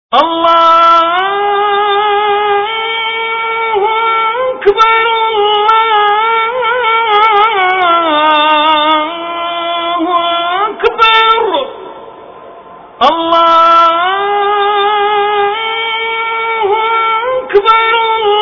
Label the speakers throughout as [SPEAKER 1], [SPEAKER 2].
[SPEAKER 1] الله أكبر الله أكبر الله أكبر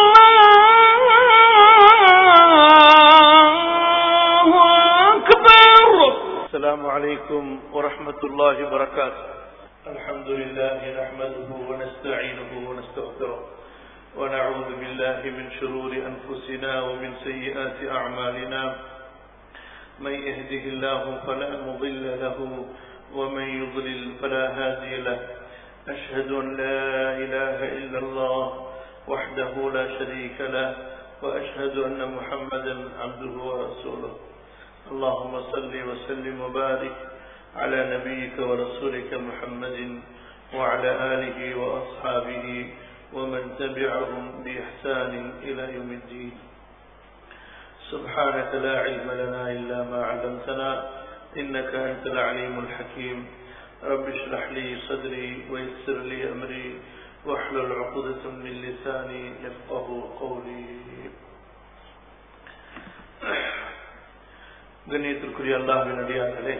[SPEAKER 1] الله أكبر السلام عليكم ورحمة الله وبركاته الحمد لله نحمده ونستعينه ونستغفره ونعوذ بالله من شرور أنفسنا ومن سيئات أعمالنا من يهده الله فلا مضل له ومن يضلل فلا هادي له أشهد أن لا إله إلا الله وحده لا شريك له وأشهد أن محمدا عبده ورسوله اللهم صل وسلم وبارك على نبيك ورسولك محمد وعلى آله وأصحابه ومن تبعهم بإحسان إلى يوم الدين سبحانك لا علم لنا إلا ما علمتنا إنك أنت العليم الحكيم رب اشرح لي صدري ويسر لي أمري واحلل عقدة من لساني يفقه قولي கண்ணியத்திற்குரிய அல்லாஹின் அடியார்களே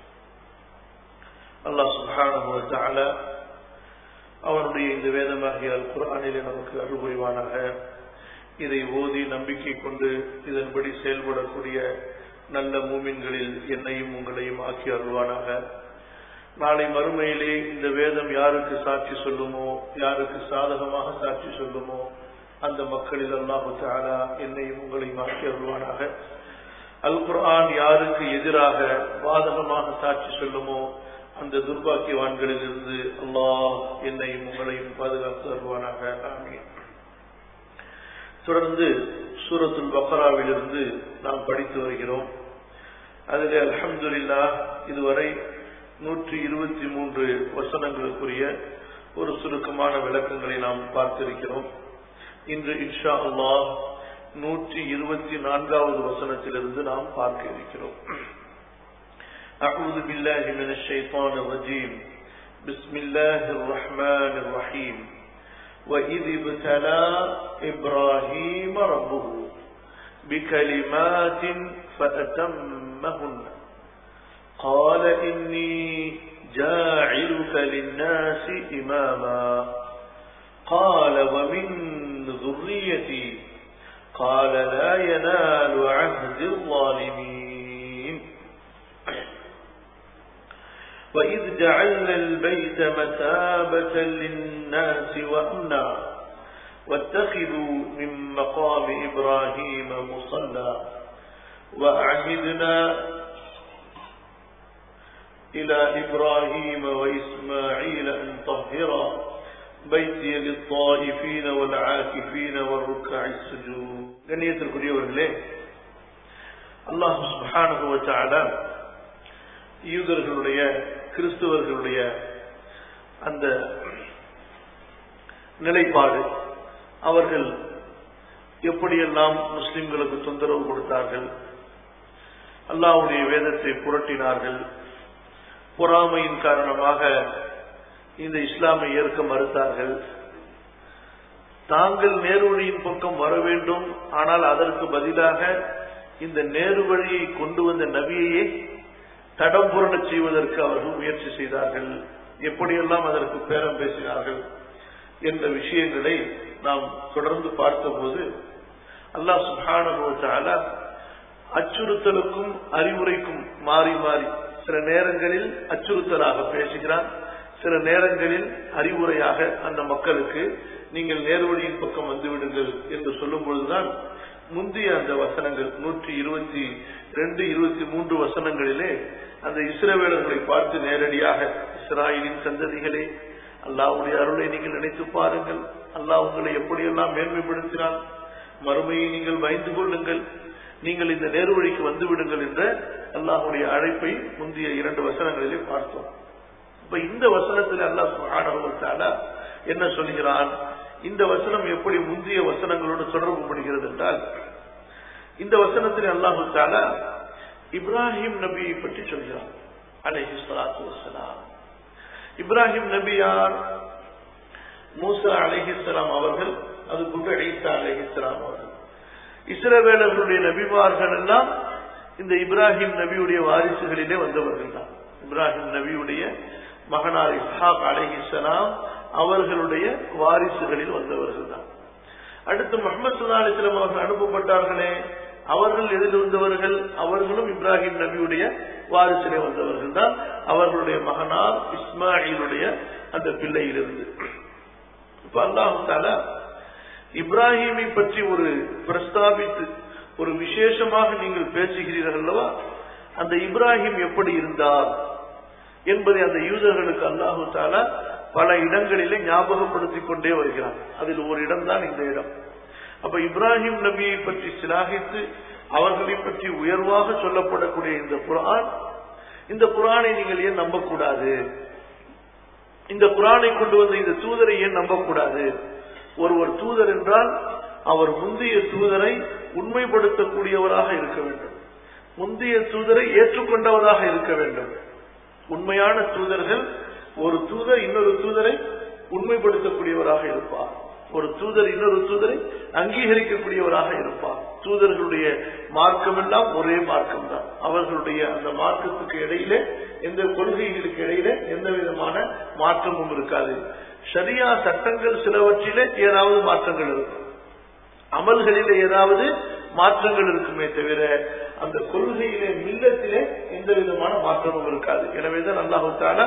[SPEAKER 1] அல்லாஹ் சுப்ஹானஹு வ தஆலா அவனுடைய இந்த வேதமாகிய அல் குர்ஆனிலே நமக்கு அருள் புரிவானாக இதை ஓதி நம்பிக்கை கொண்டு இதன்படி செயல்படக்கூடிய நல்ல மூமின்களில் என்னையும் உங்களையும் ஆக்கி அருள்வானாக நாளை மறுமையிலே இந்த வேதம் யாருக்கு சாட்சி சொல்லுமோ யாருக்கு சாதகமாக சாட்சி சொல்லுமோ அந்த மக்களில் அல்லாஹு தஆலா என்னையும் உங்களையும் ஆக்கி அருள்வானாக அல் குர்ஆன் யாருக்கு எதிராக பாதகமாக சாட்சி சொல்லுமோ அந்த துர்பாக்கியவான்களில் இருந்து அல்லாஹ் என்னையும் உங்களையும் பாதுகாத்து வருவானாக ஆமீன் தொடர்ந்து சூரத்துல் பக்ராவிலிருந்து நாம் படித்து வருகிறோம் அதில் அல்ஹம்துலில்லா இதுவரை நூற்றி இருபத்தி மூன்று வசனங்களுக்குரிய ஒரு சுருக்கமான விளக்கங்களை நாம் பார்த்திருக்கிறோம் இன்று இன்ஷா அல்லாஹ் நூற்றி இருபத்தி நான்காவது வசனத்திலிருந்து நாம் பார்க்க இருக்கிறோம் أعوذ بالله من الشيطان الرجيم بسم الله الرحمن الرحيم وإذ ابتلى إبراهيم ربه بكلمات فأتمهن قال إني جاعلك للناس إماما قال ومن ذريتي قال لا ينال عهد الظالمين وإذ جعلنا البيت مثابة للناس وأمنا واتخذوا من مقام إبراهيم مصلى وأعهدنا إلى إبراهيم وإسماعيل أن طهرا بيتي للطائفين والعاكفين والركع السجود கண்ணியத்திற்குரியவர்களே அல்லாஹ் சுப்ஹானஹு வ தஆலா யூதர்களுடைய கிறிஸ்தவர்களுடைய அந்த நிலைப்பாடு அவர்கள் எப்படியெல்லாம் முஸ்லிம்களுக்கு தொந்தரவு கொடுத்தார்கள் அல்லாஹ்வுடைய வேதத்தை புரட்டினார்கள் பொறாமையின் காரணமாக இந்த இஸ்லாமை ஏற்க மறுத்தார்கள் தாங்கள் நேர்வழியின் பக்கம் வர வேண்டும் ஆனால் அதற்கு பதிலாக இந்த நேரு வழியை கொண்டு வந்த நபியையே தடம் புரண்டச் செய்வதற்கு அவர்கள் முயற்சி செய்தார்கள் எப்படியெல்லாம் அதற்கு பேரம் பேசினார்கள் என்ற விஷயங்களை நாம் தொடர்ந்து பார்த்தபோது அல்லாஹ் சுபான அச்சுறுத்தலுக்கும் அறிவுரைக்கும் மாறி மாறி சில நேரங்களில் அச்சுறுத்தலாக பேசுகிறான் சில நேரங்களில் அறிவுரையாக அந்த மக்களுக்கு நீங்கள் நேர்வழியின் பக்கம் வந்து விடுங்கள் என்று சொல்லும் பொழுதுதான் முந்தைய அந்த வசனங்கள் நூற்றி இருபத்தி ரெண்டு இருபத்தி மூன்று வசனங்களிலே அந்த இஸ்ரவேலர்களை பார்த்து நேரடியாக இஸ்ராயலின் சந்ததிகளே அல்லாவுடைய அருளை நீங்கள் நினைத்து பாருங்கள் அல்லாஹ் உங்களை எப்படியெல்லாம் மேன்மைப்படுத்தினான் மறுமையை நீங்கள் பயந்து கொள்ளுங்கள் நீங்கள் இந்த நேர்வழிக்கு வந்து விடுங்கள் என்ற அல்லாஹுடைய அழைப்பை முந்தைய இரண்டு வசனங்களிலே பார்த்தோம் இப்ப இந்த வசனத்தில் அல்லாஹ் சுகான என்ன சொல்கிறான் இந்த வசனம் எப்படி முந்தைய வசனங்களோடு தொடர்பு படுகிறது என்றால் இந்த வசனத்தில் அல்லாஹு தாலா இப்ராஹிம் நபியை பற்றி சொல்கிறார் அலைஹி ஸலாத்து வஸ்ஸலாம் இப்ராஹிம் நபி யார் மூசா அலிஹிஸ்லாம் அவர்கள் அது போன்று ஈசா அலிஹிஸ்லாம் அவர்கள் இஸ்ரவேலர்களுடைய நபிமார்கள் எல்லாம் இந்த இப்ராஹிம் நபியுடைய வாரிசுகளிலே வந்தவர்கள் தான் இப்ராஹிம் நபியுடைய மகனார் இஸ்ஹாக் அலிஹிஸ்லாம் அவர்களுடைய வாரிசுகளில் வந்தவர்கள் தான் அடுத்து முகமது சுல்லா அலிஸ்லாம் அவர்கள் அனுப்பப்பட்டார்களே அவர்கள் எதில் வந்தவர்கள் அவர்களும் இப்ராஹிம் நபியுடைய வாரிசிலே வந்தவர்கள் தான் அவர்களுடைய மகனார் இஸ்மாயிலுடைய அந்த பிள்ளையிலிருந்து இப்ப அல்லாஹு தாலா இப்ராஹிமை பற்றி ஒரு பிரஸ்தாபித்து ஒரு விசேஷமாக நீங்கள் பேசுகிறீர்கள் அல்லவா அந்த இப்ராஹிம் எப்படி இருந்தார் என்பதை அந்த யூதர்களுக்கு அல்லாஹு தாலா பல இடங்களிலே ஞாபகப்படுத்திக் கொண்டே வருகிறார் அதில் ஒரு இடம்தான் இந்த இடம் அப்ப இப்ராஹிம் நபியை பற்றி சிலாகித்து அவர்களை பற்றி உயர்வாக சொல்லப்படக்கூடிய இந்த குரான் இந்த குரானை நீங்கள் ஏன் நம்பக்கூடாது இந்த குரானை கொண்டு வந்த இந்த தூதரை ஏன் நம்பக்கூடாது ஒருவர் தூதர் என்றால் அவர் முந்தைய தூதரை உண்மைப்படுத்தக்கூடியவராக இருக்க வேண்டும் முந்தைய தூதரை ஏற்றுக்கொண்டவராக இருக்க வேண்டும் உண்மையான தூதர்கள் ஒரு தூதர் இன்னொரு தூதரை உண்மைப்படுத்தக்கூடியவராக இருப்பார் ஒரு தூதர் இன்னொரு தூதரை அங்கீகரிக்கக்கூடியவராக இருப்பார் தூதர்களுடைய மார்க்கம் எல்லாம் ஒரே மார்க்கம் தான் அவர்களுடைய அந்த மார்க்கத்துக்கு இடையிலே எந்த கொள்கைகளுக்கு இடையிலே எந்த விதமான மாற்றமும் இருக்காது சரியா சட்டங்கள் சிலவற்றிலே ஏதாவது மாற்றங்கள் இருக்கும் அமல்களிலே ஏதாவது மாற்றங்கள் இருக்குமே தவிர அந்த கொள்கையிலே மில்லத்திலே எந்த விதமான மாற்றமும் இருக்காது எனவேதான் அல்லாஹு தாலா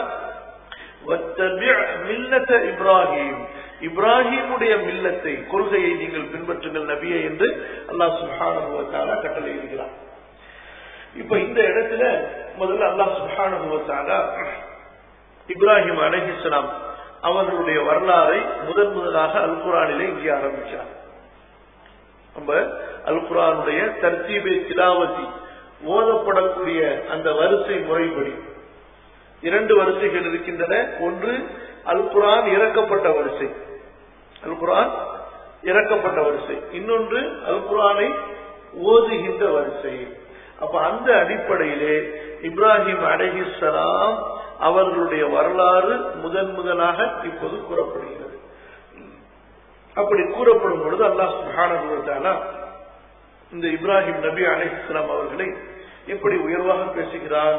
[SPEAKER 1] மில்லத்த இப்ராஹிம் இப்ராஹிமுடைய மில்லத்தை கொள்கையை நீங்கள் பின்பற்றுங்கள் நபியை என்று அல்லாஹ் சுஹானுவத்தாலா கட்டளை இருக்கிறார் இப்ப இந்த இடத்துல முதல்ல அல்லாஹ் சுஹானுவத்தாலா இப்ராஹிம் அலஹிஸ்லாம் அவர்களுடைய வரலாறை முதன் முதலாக அல் குரானிலே இங்கே ஆரம்பிச்சார் நம்ம அல் குரானுடைய தர்த்தீபே திலாவதி ஓதப்படக்கூடிய அந்த வரிசை முறைப்படி இரண்டு வரிசைகள் இருக்கின்றன ஒன்று அல் குரான் இறக்கப்பட்ட வரிசை அல் குரான் இறக்கப்பட்ட வரிசை இன்னொன்று அல் குரானை ஓதுகின்ற வரிசை அப்ப அந்த அடிப்படையிலே இப்ராஹிம் அலஹிஸ்லாம் அவர்களுடைய வரலாறு முதன் முதலாக இப்போது கூறப்படுகிறது அப்படி கூறப்படும் பொழுது அல்லாஹ் சுஹானா இந்த இப்ராஹிம் நபி அலிஸ்லாம் அவர்களை எப்படி உயர்வாக பேசுகிறான்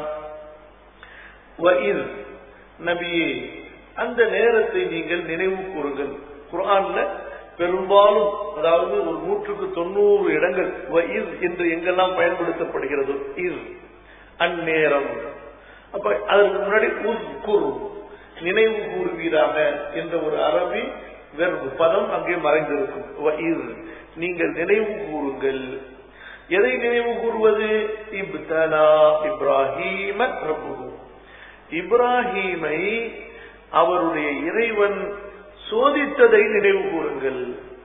[SPEAKER 1] நபியே அந்த நேரத்தை நீங்கள் நினைவு கூறுங்கள் குரான்ல பெரும்பாலும் அதாவது ஒரு நூற்றுக்கு தொண்ணூறு இடங்கள் என்று எங்கெல்லாம் பயன்படுத்தப்படுகிறது இஸ் அந்நேரம் அப்ப அதற்கு முன்னாடி குரு நினைவு கூறுவீராக என்ற ஒரு அரபி வெறும் பதம் அங்கே மறைந்திருக்கும் நீங்கள் நினைவு கூறுங்கள் எதை நினைவு கூறுவது இப்தலா இப்ராஹிம பிரபு இப்ராஹீமை அவருடைய இறைவன் சோதித்ததை நினைவு கூறுங்கள்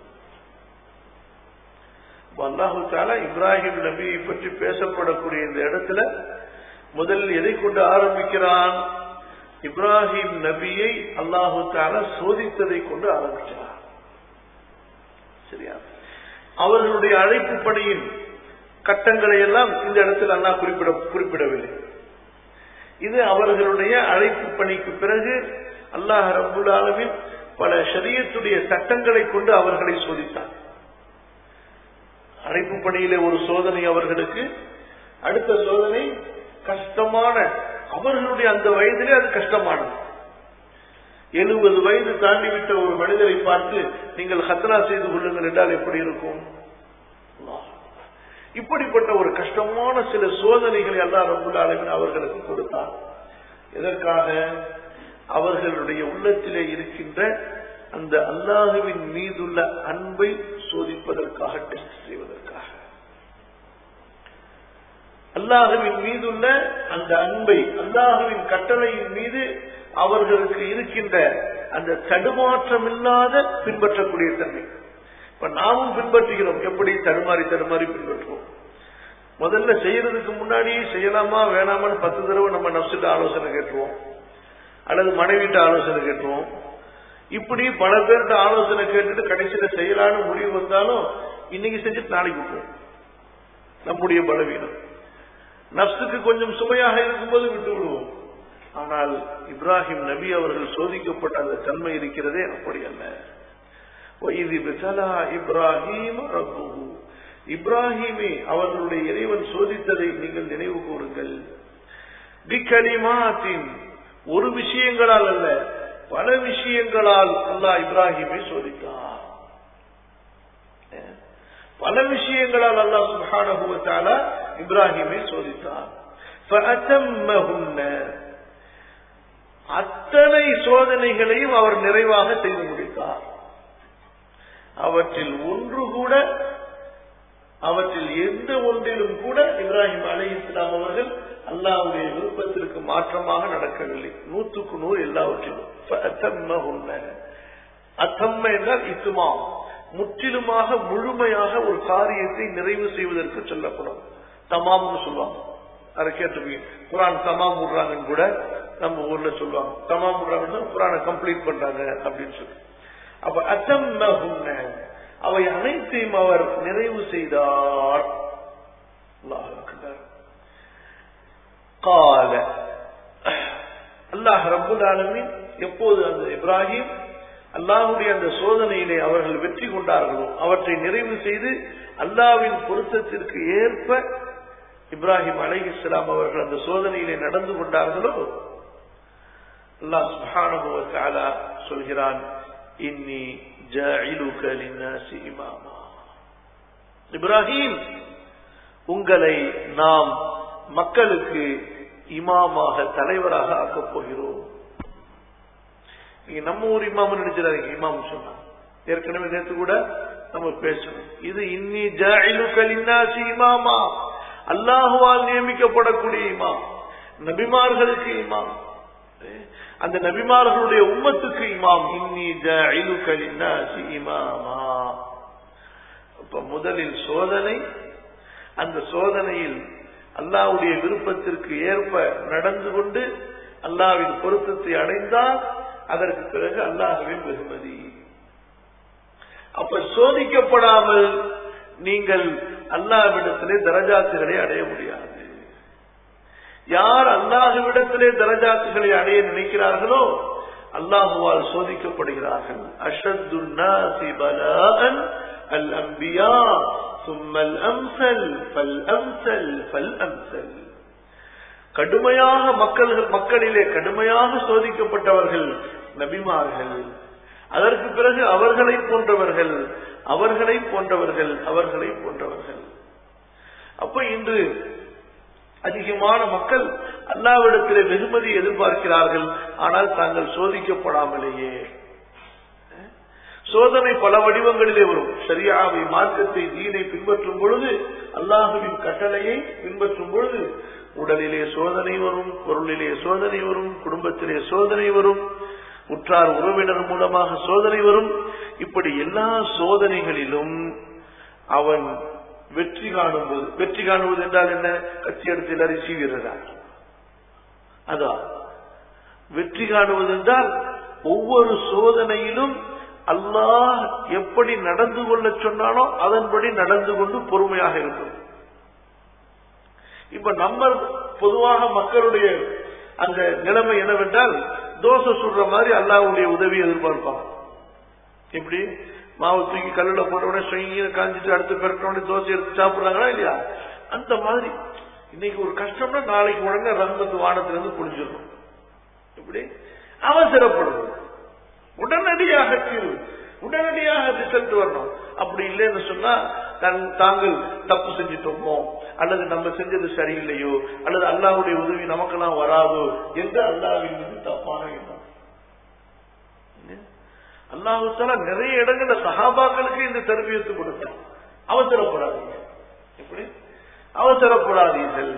[SPEAKER 1] அல்லாஹு தாலா இப்ராஹிம் நபியை பற்றி பேசப்படக்கூடிய இந்த இடத்துல முதல் எதை கொண்டு ஆரம்பிக்கிறான் இப்ராஹிம் நபியை அல்லாஹு தாலா சோதித்ததை கொண்டு ஆரம்பிக்கிறார் சரியா அவர்களுடைய அழைப்பு பணியின் கட்டங்களை எல்லாம் இந்த இடத்தில் அல்லா குறிப்பிட குறிப்பிடவில்லை இது அவர்களுடைய அழைப்பு பணிக்கு பிறகு அல்லாஹ் ரபுல் ஆலமின் பல ஷரியத்துடைய சட்டங்களை கொண்டு அவர்களை சோதித்தார் அழைப்பு பணியிலே ஒரு சோதனை அவர்களுக்கு அடுத்த சோதனை கஷ்டமான அவர்களுடைய அந்த வயதிலே அது கஷ்டமானது எழுபது வயது தாண்டிவிட்ட ஒரு மனிதரை பார்த்து நீங்கள் ஹத்ரா செய்து கொள்ளுங்கள் என்றால் எப்படி இருக்கும் இப்படிப்பட்ட ஒரு கஷ்டமான சில சோதனைகளை அல்லா ரபுல் ஆலமின் அவர்களுக்கு கொடுத்தார் எதற்காக அவர்களுடைய உள்ளத்திலே இருக்கின்ற அந்த அல்லாஹுவின் மீதுள்ள அன்பை சோதிப்பதற்காக டெஸ்ட் செய்வதற்காக அல்லாஹுவின் மீதுள்ள அந்த அன்பை அல்லாஹுவின் கட்டளையின் மீது அவர்களுக்கு இருக்கின்ற அந்த தடுமாற்றம் இல்லாத பின்பற்றக்கூடிய தன்மை இப்ப நாமும் பின்பற்றுகிறோம் எப்படி தடுமாறி தடுமாறி பின்பற்றுவோம் முதல்ல செய்யறதுக்கு முன்னாடி செய்யலாமா வேணாமான்னு பத்து தடவை நம்ம நப்சிட்ட ஆலோசனை கேட்டுருவோம் அல்லது மனைவிட்ட ஆலோசனை கேட்டுருவோம் இப்படி பல பேர்கிட்ட ஆலோசனை கேட்டுட்டு கடைசியில செய்யலான்னு முடிவு வந்தாலும் இன்னைக்கு செஞ்சுட்டு நாளைக்கு விட்டுருவோம் நம்முடைய பலவீனம் நப்சுக்கு கொஞ்சம் சுமையாக இருக்கும்போது விட்டு விடுவோம் ஆனால் இப்ராஹிம் நபி அவர்கள் சோதிக்கப்பட்ட அந்த தன்மை இருக்கிறதே அப்படி அல்ல وَإِذِ ابْتَلَى إِبْرَاهِيمَ رَبُّهُ இப்ராஹிமை அவர்களுடைய இறைவன் சோதித்ததை நீங்கள் நினைவு கூறுங்கள் பிகலிமாத்தின் ஒரு விஷயங்களால் அல்ல பல விஷயங்களால் அல்லாஹ் இப்ராஹிமை சோதித்தார் பல விஷயங்களால் அல்லாஹ் சுப்ஹானஹு வ தஆலா இப்ராஹிமை சோதித்தார் فَأَتَمَّهُنَّ அத்தனை சோதனைகளையும் அவர் நிறைவாக செய்து முடித்தார் அவற்றில் ஒன்று கூட அவற்றில் எந்த ஒன்றிலும் கூட இப்ராஹிம் அலை இஸ்லாம் அவர்கள் அல்லாவுடைய விருப்பத்திற்கு மாற்றமாக நடக்கவில்லை நூற்றுக்கு நூறு எல்லாவற்றிலும் அத்தம்ம என்றால் இத்துமாம் முற்றிலுமாக முழுமையாக ஒரு காரியத்தை நிறைவு செய்வதற்கு சொல்லப்படும் தமாம்னு சொல்லுவாங்க அதை கேட்டிருப்பீங்க குரான் தமாம் விடுறாங்கன்னு கூட நம்ம ஊர்ல சொல்லுவாங்க தமாம் விடுறாங்கன்னா குரானை கம்ப்ளீட் பண்றாங்க அப்படின்னு சொல்லி அப்ப அத்தம்ம அவை அனைத்தையும் அவர் நிறைவு செய்தார் கால அல்லாஹ் ரபுல் ஆலமின் எப்போது அந்த இப்ராஹிம் அல்லாஹுடைய அந்த சோதனையிலே அவர்கள் வெற்றி கொண்டார்களோ அவற்றை நிறைவு செய்து அல்லாவின் பொருத்தத்திற்கு ஏற்ப இப்ராஹிம் அலை இஸ்லாம் அவர்கள் அந்த சோதனையிலே நடந்து கொண்டார்களோ அல்லாஹ் சுஹானுபவ சொல்கிறான் இன்னி ஜாயிலுக லின்னாசி இமாமா இப்ராஹிம் உங்களை நாம் மக்களுக்கு இமாமாக தலைவராக ஆக்கப் போகிறோம் நீங்க நம்ம ஊர் இமாம் நினைச்சிடாதீங்க இமாம் சொன்னா ஏற்கனவே நேற்று கூட நம்ம பேசணும் இது இன்னி ஜாயிலுக லின்னாசி இமாமா அல்லாஹுவால் நியமிக்கப்படக்கூடிய இமாம் நபிமார்களுக்கு இமாம் அந்த நபிமார்களுடைய உம்மத்துக்கு இமாம் இன்னி ஜாயிலுக லின்னாசி இமாமா அப்ப முதலில் சோதனை அந்த சோதனையில் அல்லாவுடைய விருப்பத்திற்கு ஏற்ப நடந்து கொண்டு அல்லாவின் பொருத்தத்தை அடைந்தால் அதற்கு பிறகு அல்லாஹுவின் வெகுமதி அப்ப சோதிக்கப்படாமல் நீங்கள் அல்லாஹ்விடத்திலே தரஜாத்துகளை அடைய முடியாது யார் அல்லாஹுவிடத்திலே தரஜாத்துகளை அடைய நினைக்கிறார்களோ அல்லாஹுவால் சோதிக்கப்படுகிறார்கள் அஷத்துன்னாசி பலான் அல் அம்பியா சும்மல் அம்சல் பல் அம்சல் பல் அம்சல் கடுமையாக மக்கள் மக்களிலே கடுமையாக சோதிக்கப்பட்டவர்கள் நபிமார்கள் அதற்கு பிறகு அவர்களை போன்றவர்கள் அவர்களை போன்றவர்கள் அவர்களை போன்றவர்கள் அப்ப இன்று அதிகமான மக்கள் அல்லாவிடத்திலே வெகுமதி எதிர்பார்க்கிறார்கள் ஆனால் தாங்கள் சோதிக்கப்படாமலேயே சோதனை பல வடிவங்களிலே வரும் சரியாவை மார்க்கத்தை தீனை பின்பற்றும் பொழுது அல்லாஹுவின் கட்டளையை பின்பற்றும் பொழுது உடலிலே சோதனை வரும் பொருளிலே சோதனை வரும் குடும்பத்திலே சோதனை வரும் உற்றார் உறவினர் மூலமாக சோதனை வரும் இப்படி எல்லா சோதனைகளிலும் அவன் வெற்றி காணும்போது வெற்றி காணுவது என்றால் என்ன கட்சி எடுத்து எல்லாரும் சீவிடுறதா அதான் வெற்றி காணுவது என்றால் ஒவ்வொரு சோதனையிலும் அல்லாஹ் எப்படி நடந்து கொள்ள சொன்னானோ அதன்படி நடந்து கொண்டு பொறுமையாக இருக்கும் இப்ப நம்ம பொதுவாக மக்களுடைய அந்த நிலைமை என்னவென்றால் தோசை சுடுற மாதிரி அல்லாவுடைய உதவி எதிர்பார்ப்பாங்க எப்படி மாவு தூக்கி கல்லுல போட்ட உடனே சொங்கிய காஞ்சிட்டு அடுத்து பெருட்ட உடனே தோசை எடுத்து சாப்பிடுறாங்களா இல்லையா அந்த மாதிரி இன்னைக்கு ஒரு கஷ்டம்னா நாளைக்கு உடனே ரங்கத்து வானத்திலிருந்து புரிஞ்சிடும் இப்படி அவசரப்படுவது உடனடியாக தீர்வு உடனடியாக ரிசல்ட் வரணும் அப்படி இல்லைன்னு சொன்னா தாங்கள் தப்பு செஞ்சிட்டோமோ அல்லது நம்ம செஞ்சது சரியில்லையோ அல்லது அல்லாவுடைய உதவி நமக்கெல்லாம் வராதோ என்று அல்லாவின் மீது தப்பான எண்ணம் அல்லாஹால நிறைய இடங்கள்ல சகாபாக்களுக்கு இந்த தர்பியத்து கொடுத்தான் அவசரப்படாதீங்க எப்படி அவசரப்படாதீர்கள்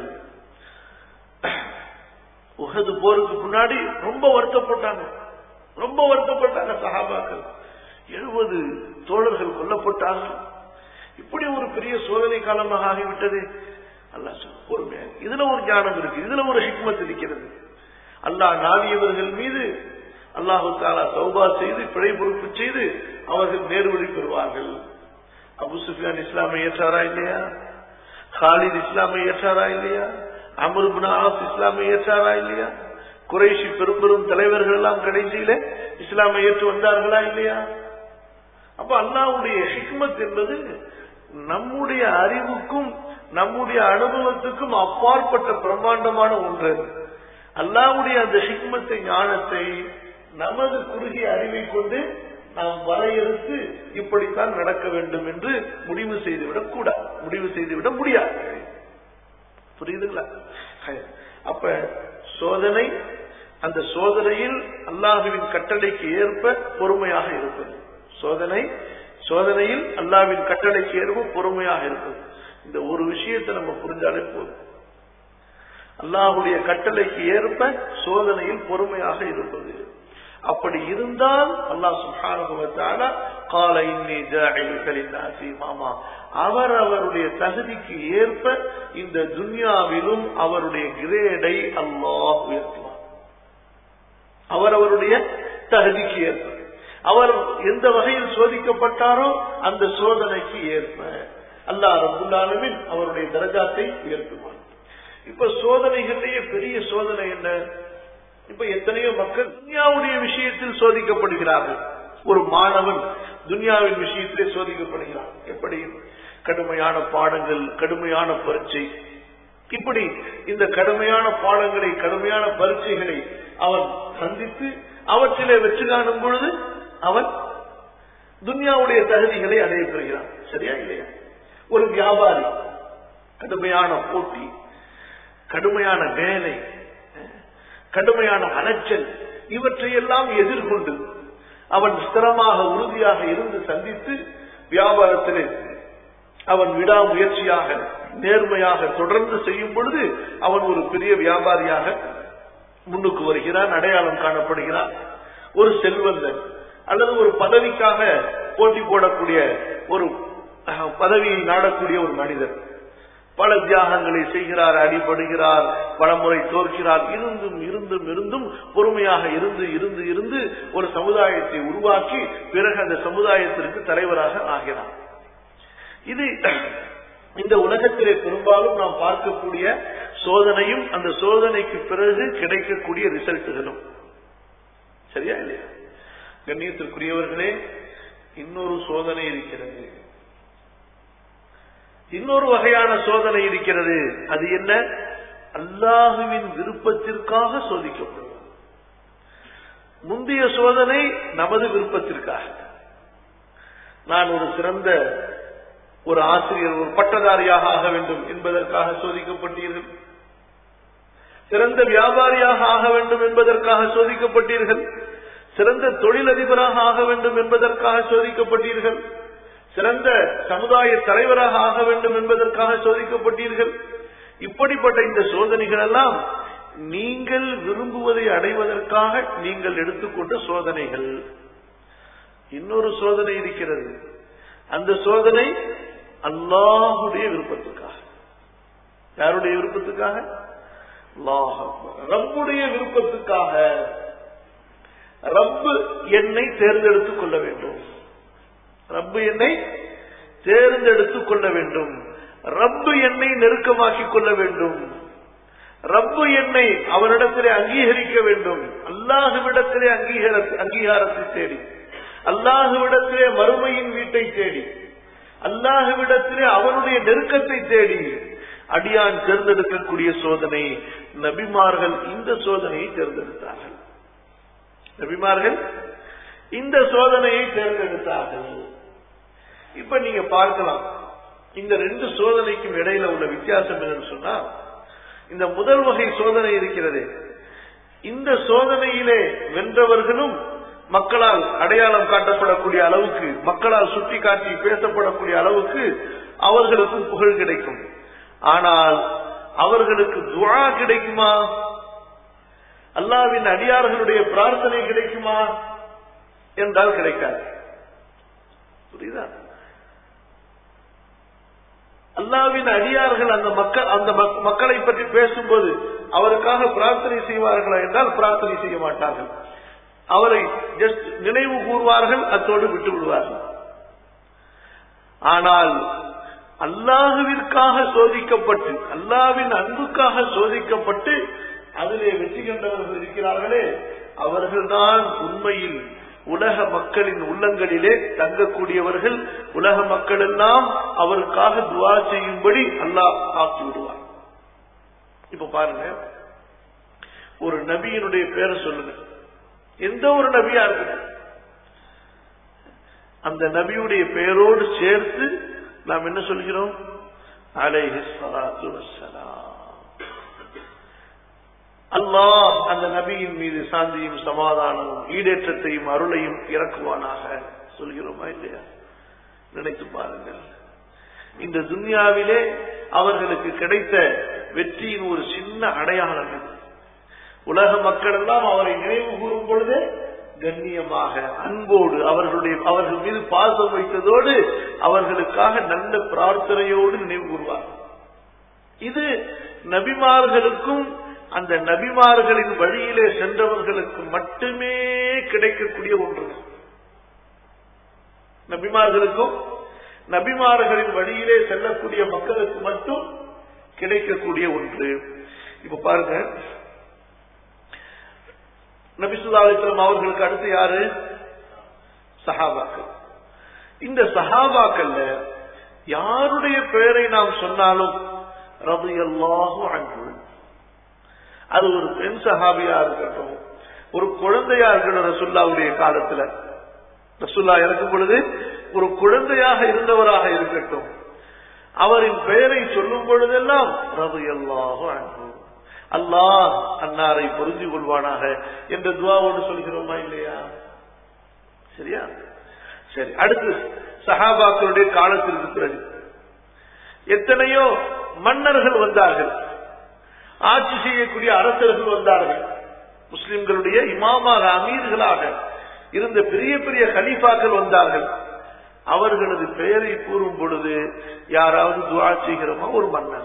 [SPEAKER 1] உகது போருக்கு முன்னாடி ரொம்ப வருத்தப்பட்டாங்க ரொம்ப வருத்தப்பட்டாங்க சகாபாக்கள் எழுபது தோழர்கள் கொல்லப்பட்டார்கள் இப்படி ஒரு பெரிய சோதனை காலமாக ஆகிவிட்டது அல்லா பொறுமையா இதுல ஒரு ஞானம் இருக்கு இதுல ஒரு ஹிக்மத் இருக்கிறது அல்லாஹ் நாவியவர்கள் மீது அல்லாஹு தாலா சௌபா செய்து பிழை பொறுப்பு செய்து அவர்கள் நேர்வழி பெறுவார்கள் அபு சுஃபியான் இஸ்லாமை ஏற்றாரா இல்லையா ஹாலித் இஸ்லாமை ஏற்றாரா இல்லையா அமருபின் ஆஸ் இஸ்லாமை ஏற்றாரா இல்லையா குறைஷி பெரும் பெரும் தலைவர்கள் எல்லாம் கடைசியில இஸ்லாமை ஏற்று வந்தார்களா இல்லையா அப்ப அல்லாவுடைய ஹிக்மத் என்பது நம்முடைய அறிவுக்கும் நம்முடைய அனுபவத்துக்கும் அப்பாற்பட்ட பிரம்மாண்டமான ஒன்று அல்லாவுடைய அந்த ஹிக்மத்தை ஞானத்தை நமது குறுகிய அறிவை கொண்டு நாம் வரையறுத்து இப்படித்தான் நடக்க வேண்டும் என்று முடிவு செய்துவிடக் கூடாது முடிவு செய்துவிட முடியாது புரியுதுங்களா அப்ப சோதனை அந்த சோதனையில் அல்லாஹுவின் கட்டளைக்கு ஏற்ப பொறுமையாக இருப்பது சோதனை சோதனையில் அல்லாவின் கட்டளைக்கு ஏற்ப பொறுமையாக இருப்பது இந்த ஒரு விஷயத்தை நம்ம புரிஞ்சாலே போதும் அல்லாஹுடைய கட்டளைக்கு ஏற்ப சோதனையில் பொறுமையாக இருப்பது அப்படி இருந்தால் அல்லாஹ் சுஹானுபவத்தால கால இன்னி ஜாயிலுகளின் மாமா அவர் அவருடைய தகுதிக்கு ஏற்ப இந்த துன்யாவிலும் அவருடைய கிரேடை அல்லாஹ் உயர்த்துவார் அவர் அவருடைய தகுதிக்கு ஏற்ப அவர் எந்த வகையில் சோதிக்கப்பட்டாரோ அந்த சோதனைக்கு ஏற்ப அல்லாஹ் ரபுல்லாலுமின் அவருடைய தரஜாத்தை உயர்த்துவார் இப்ப சோதனைகளிலேயே பெரிய சோதனை என்ன இப்ப எத்தனையோ மக்கள் துன்யாவுடைய விஷயத்தில் சோதிக்கப்படுகிறார்கள் ஒரு மாணவன் துன்யாவின் விஷயத்திலே சோதிக்கப்படுகிறான் எப்படி கடுமையான பாடங்கள் கடுமையான பரீட்சை இப்படி இந்த கடுமையான பாடங்களை கடுமையான பரீட்சைகளை அவன் சந்தித்து அவற்றிலே வெற்றி காணும் பொழுது அவன் துன்யாவுடைய தகுதிகளை அடைய பெறுகிறான் சரியா இல்லையா ஒரு வியாபாரி கடுமையான போட்டி கடுமையான வேலை கடுமையான அலைச்சல் இவற்றையெல்லாம் எதிர்கொண்டு அவன் ஸ்திரமாக உறுதியாக இருந்து சந்தித்து வியாபாரத்திலே அவன் விடாமுயற்சியாக நேர்மையாக தொடர்ந்து செய்யும் பொழுது அவன் ஒரு பெரிய வியாபாரியாக முன்னுக்கு வருகிறான் அடையாளம் காணப்படுகிறான் ஒரு செல்வந்தன் அல்லது ஒரு பதவிக்காக போட்டி போடக்கூடிய ஒரு பதவியை நாடக்கூடிய ஒரு மனிதர் பல தியாகங்களை செய்கிறார் அடிபடுகிறார் பலமுறை தோற்கிறார் இருந்தும் இருந்தும் இருந்தும் பொறுமையாக இருந்து இருந்து இருந்து ஒரு சமுதாயத்தை உருவாக்கி பிறகு அந்த சமுதாயத்திற்கு தலைவராக ஆகிறார் இது இந்த உலகத்திலே பெரும்பாலும் நாம் பார்க்கக்கூடிய சோதனையும் அந்த சோதனைக்கு பிறகு கிடைக்கக்கூடிய ரிசல்ட்டுகளும் சரியா இல்லையா கண்ணியத்திற்குரியவர்களே இன்னொரு சோதனை இருக்கிறது இன்னொரு வகையான சோதனை இருக்கிறது அது என்ன அல்லாஹுவின் விருப்பத்திற்காக சோதிக்கப்படுவது முந்தைய சோதனை நமது விருப்பத்திற்காக நான் ஒரு சிறந்த ஒரு ஆசிரியர் ஒரு பட்டதாரியாக ஆக வேண்டும் என்பதற்காக சோதிக்கப்பட்டீர்கள் சிறந்த வியாபாரியாக ஆக வேண்டும் என்பதற்காக சோதிக்கப்பட்டீர்கள் சிறந்த தொழிலதிபராக ஆக வேண்டும் என்பதற்காக சோதிக்கப்பட்டீர்கள் சிறந்த சமுதாய தலைவராக ஆக வேண்டும் என்பதற்காக சோதிக்கப்பட்டீர்கள் இப்படிப்பட்ட இந்த சோதனைகள் எல்லாம் நீங்கள் விரும்புவதை அடைவதற்காக நீங்கள் எடுத்துக்கொண்ட சோதனைகள் இன்னொரு சோதனை இருக்கிறது அந்த சோதனை அல்லாஹுடைய விருப்பத்துக்காக யாருடைய விருப்பத்துக்காக ரப்புடைய விருப்பத்துக்காக ரப்பு என்னை தேர்ந்தெடுத்துக் கொள்ள வேண்டும் ரப்பு என்னை தேர்ந்தெடுத்துக் கொள்ள வேண்டும் ரப்பு என்னை நெருக்கமாக்கிக் கொள்ள வேண்டும் ரப்பு என்னை அவரிடத்திலே அங்கீகரிக்க வேண்டும் அல்லாஹுவிடத்திலே அங்கீகார அங்கீகாரத்தை தேடி அல்லாஹுவிடத்திலே மறுமையின் வீட்டை தேடி அல்லாஹுவிடத்திலே அவனுடைய நெருக்கத்தை தேடி அடியான் தேர்ந்தெடுக்கக்கூடிய சோதனை நபிமார்கள் இந்த சோதனையை தேர்ந்தெடுத்தார்கள் நபிமார்கள் இந்த சோதனையை தேர்ந்தெடுத்தார்கள் இப்ப நீங்க பார்க்கலாம் இந்த ரெண்டு சோதனைக்கும் இடையில உள்ள வித்தியாசம் என்னன்னு சொன்னா இந்த முதல் வகை சோதனை இருக்கிறது இந்த சோதனையிலே வென்றவர்களும் மக்களால் அடையாளம் காட்டப்படக்கூடிய அளவுக்கு மக்களால் சுட்டி காட்டி பேசப்படக்கூடிய அளவுக்கு அவர்களுக்கும் புகழ் கிடைக்கும் ஆனால் அவர்களுக்கு துவா கிடைக்குமா அல்லாவின் அடியார்களுடைய பிரார்த்தனை கிடைக்குமா என்றால் கிடைக்காது புரியுதா அல்லாவின் அடியார்கள் அந்த மக்கள் அந்த மக்களை பற்றி பேசும்போது அவருக்காக பிரார்த்தனை செய்வார்களா என்றால் பிரார்த்தனை செய்ய மாட்டார்கள் அவரை ஜஸ்ட் நினைவு கூறுவார்கள் அத்தோடு விட்டு விடுவார்கள் ஆனால் அல்லாஹுவிற்காக சோதிக்கப்பட்டு அல்லாவின் அன்புக்காக சோதிக்கப்பட்டு அதிலே வெற்றி கண்டவர்கள் இருக்கிறார்களே அவர்கள்தான் உண்மையில் உலக மக்களின் உள்ளங்களிலே தங்கக்கூடியவர்கள் உலக மக்கள் எல்லாம் அவருக்காக துவா செய்யும்படி அல்லாஹ் ஆக்கி விடுவார் இப்ப பாருங்க ஒரு நபியினுடைய பேரை சொல்லுங்க எந்த ஒரு நபியா இருக்கு அந்த நபியுடைய பெயரோடு சேர்த்து நாம் என்ன சொல்கிறோம் அலைஹி ஸலாத்து வஸ்ஸலாம் அல்லாஹ் அந்த நபியின் மீது சாந்தியும் சமாதானமும் ஈடேற்றத்தையும் அருளையும் இறக்குவானாக சொல்கிறோமா இல்லையா நினைத்து பாருங்கள் இந்த துன்யாவிலே அவர்களுக்கு கிடைத்த வெற்றியின் ஒரு சின்ன அடையாளம் இது உலக மக்கள் எல்லாம் அவரை நினைவு கூறும் பொழுது கண்ணியமாக அன்போடு அவர்களுடைய அவர்கள் மீது பாசம் வைத்ததோடு அவர்களுக்காக நல்ல பிரார்த்தனையோடு நினைவு கூறுவார் இது நபிமார்களுக்கும் அந்த நபிமார்களின் வழியிலே சென்றவர்களுக்கு மட்டுமே கிடைக்கக்கூடிய ஒன்று நபிமார்களுக்கும் நபிமார்களின் வழியிலே செல்லக்கூடிய மக்களுக்கு மட்டும் கிடைக்கக்கூடிய ஒன்று இப்ப பாருங்க நபிசுல்லாஸ்லம் அவர்களுக்கு அடுத்து யாரு சஹாபாக்கள் இந்த சஹாபாக்கள்ல யாருடைய பெயரை நாம் சொன்னாலும் ரது எல்லாகும் அன்பு அது ஒரு பெண் சஹாபியா இருக்கட்டும் ஒரு குழந்தையா இருக்கட்டும் ரசுல்லாவுடைய காலத்துல ரசுல்லா இறக்கும் பொழுது ஒரு குழந்தையாக இருந்தவராக இருக்கட்டும் அவரின் பெயரை சொல்லும் பொழுதெல்லாம் ரது எல்லாகும் அன்பு அல்லாஹ் அன்னாரை புரிஞ்சு கொள்வானாக என்ற துவாவோடு சொல்கிறோமா இல்லையா சரியா சரி அடுத்து சஹாபாக்களுடைய காலத்திற்கு பிறகு எத்தனையோ மன்னர்கள் வந்தார்கள் ஆட்சி செய்யக்கூடிய அரசர்கள் வந்தார்கள் முஸ்லிம்களுடைய இமாமாக அமீர்களாக இருந்த பெரிய பெரிய கலீஃபாக்கள் வந்தார்கள் அவர்களது பெயரை கூறும் பொழுது யாராவது துவா செய்கிறோமா ஒரு மன்னர்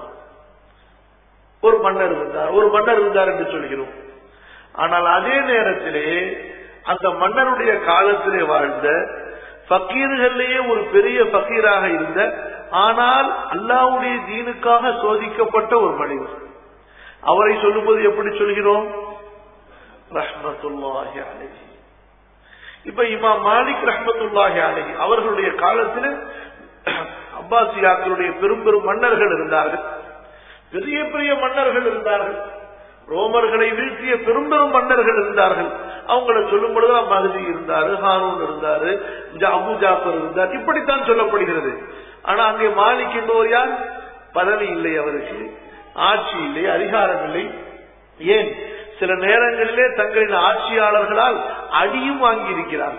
[SPEAKER 1] ஒரு மன்னர் இருந்தார் ஒரு மன்னர் இருந்தார் என்று சொல்கிறோம் ஆனால் அதே நேரத்திலே அந்த மன்னருடைய காலத்திலே வாழ்ந்த பக்கீர்கள்லேயே ஒரு பெரிய பக்கீராக இருந்த ஆனால் அல்லாவுடைய தீனுக்காக சோதிக்கப்பட்ட ஒரு மனிதர் அவரை சொல்லும்போது எப்படி சொல்கிறோம் ரஹ்மத்துல்லாஹி அலைஹி இப்ப இமா மாலிக் ரஹ்மத்துல்லாஹி அலைஹி அவர்களுடைய காலத்தில் அப்பாசியாக்களுடைய பெரும் பெரும் மன்னர்கள் இருந்தார்கள் பெரிய பெரிய மன்னர்கள் இருந்தார்கள் ரோமர்களை வீழ்த்திய பெரும் பெரும் மன்னர்கள் இருந்தார்கள் அவங்கள சொல்லும் பொழுது மகதி இருந்தாரு ஹாரூன் இருந்தாரு அபு ஜாஃபர் இருந்தார் இப்படித்தான் சொல்லப்படுகிறது ஆனா அங்கே மாலிக் என்பவர் யார் பதவி இல்லை அவருக்கு ஆட்சி இல்லை அதிகாரம் இல்லை ஏன் சில நேரங்களிலே தங்களின் ஆட்சியாளர்களால் அடியும் வாங்கி இருக்கிறார்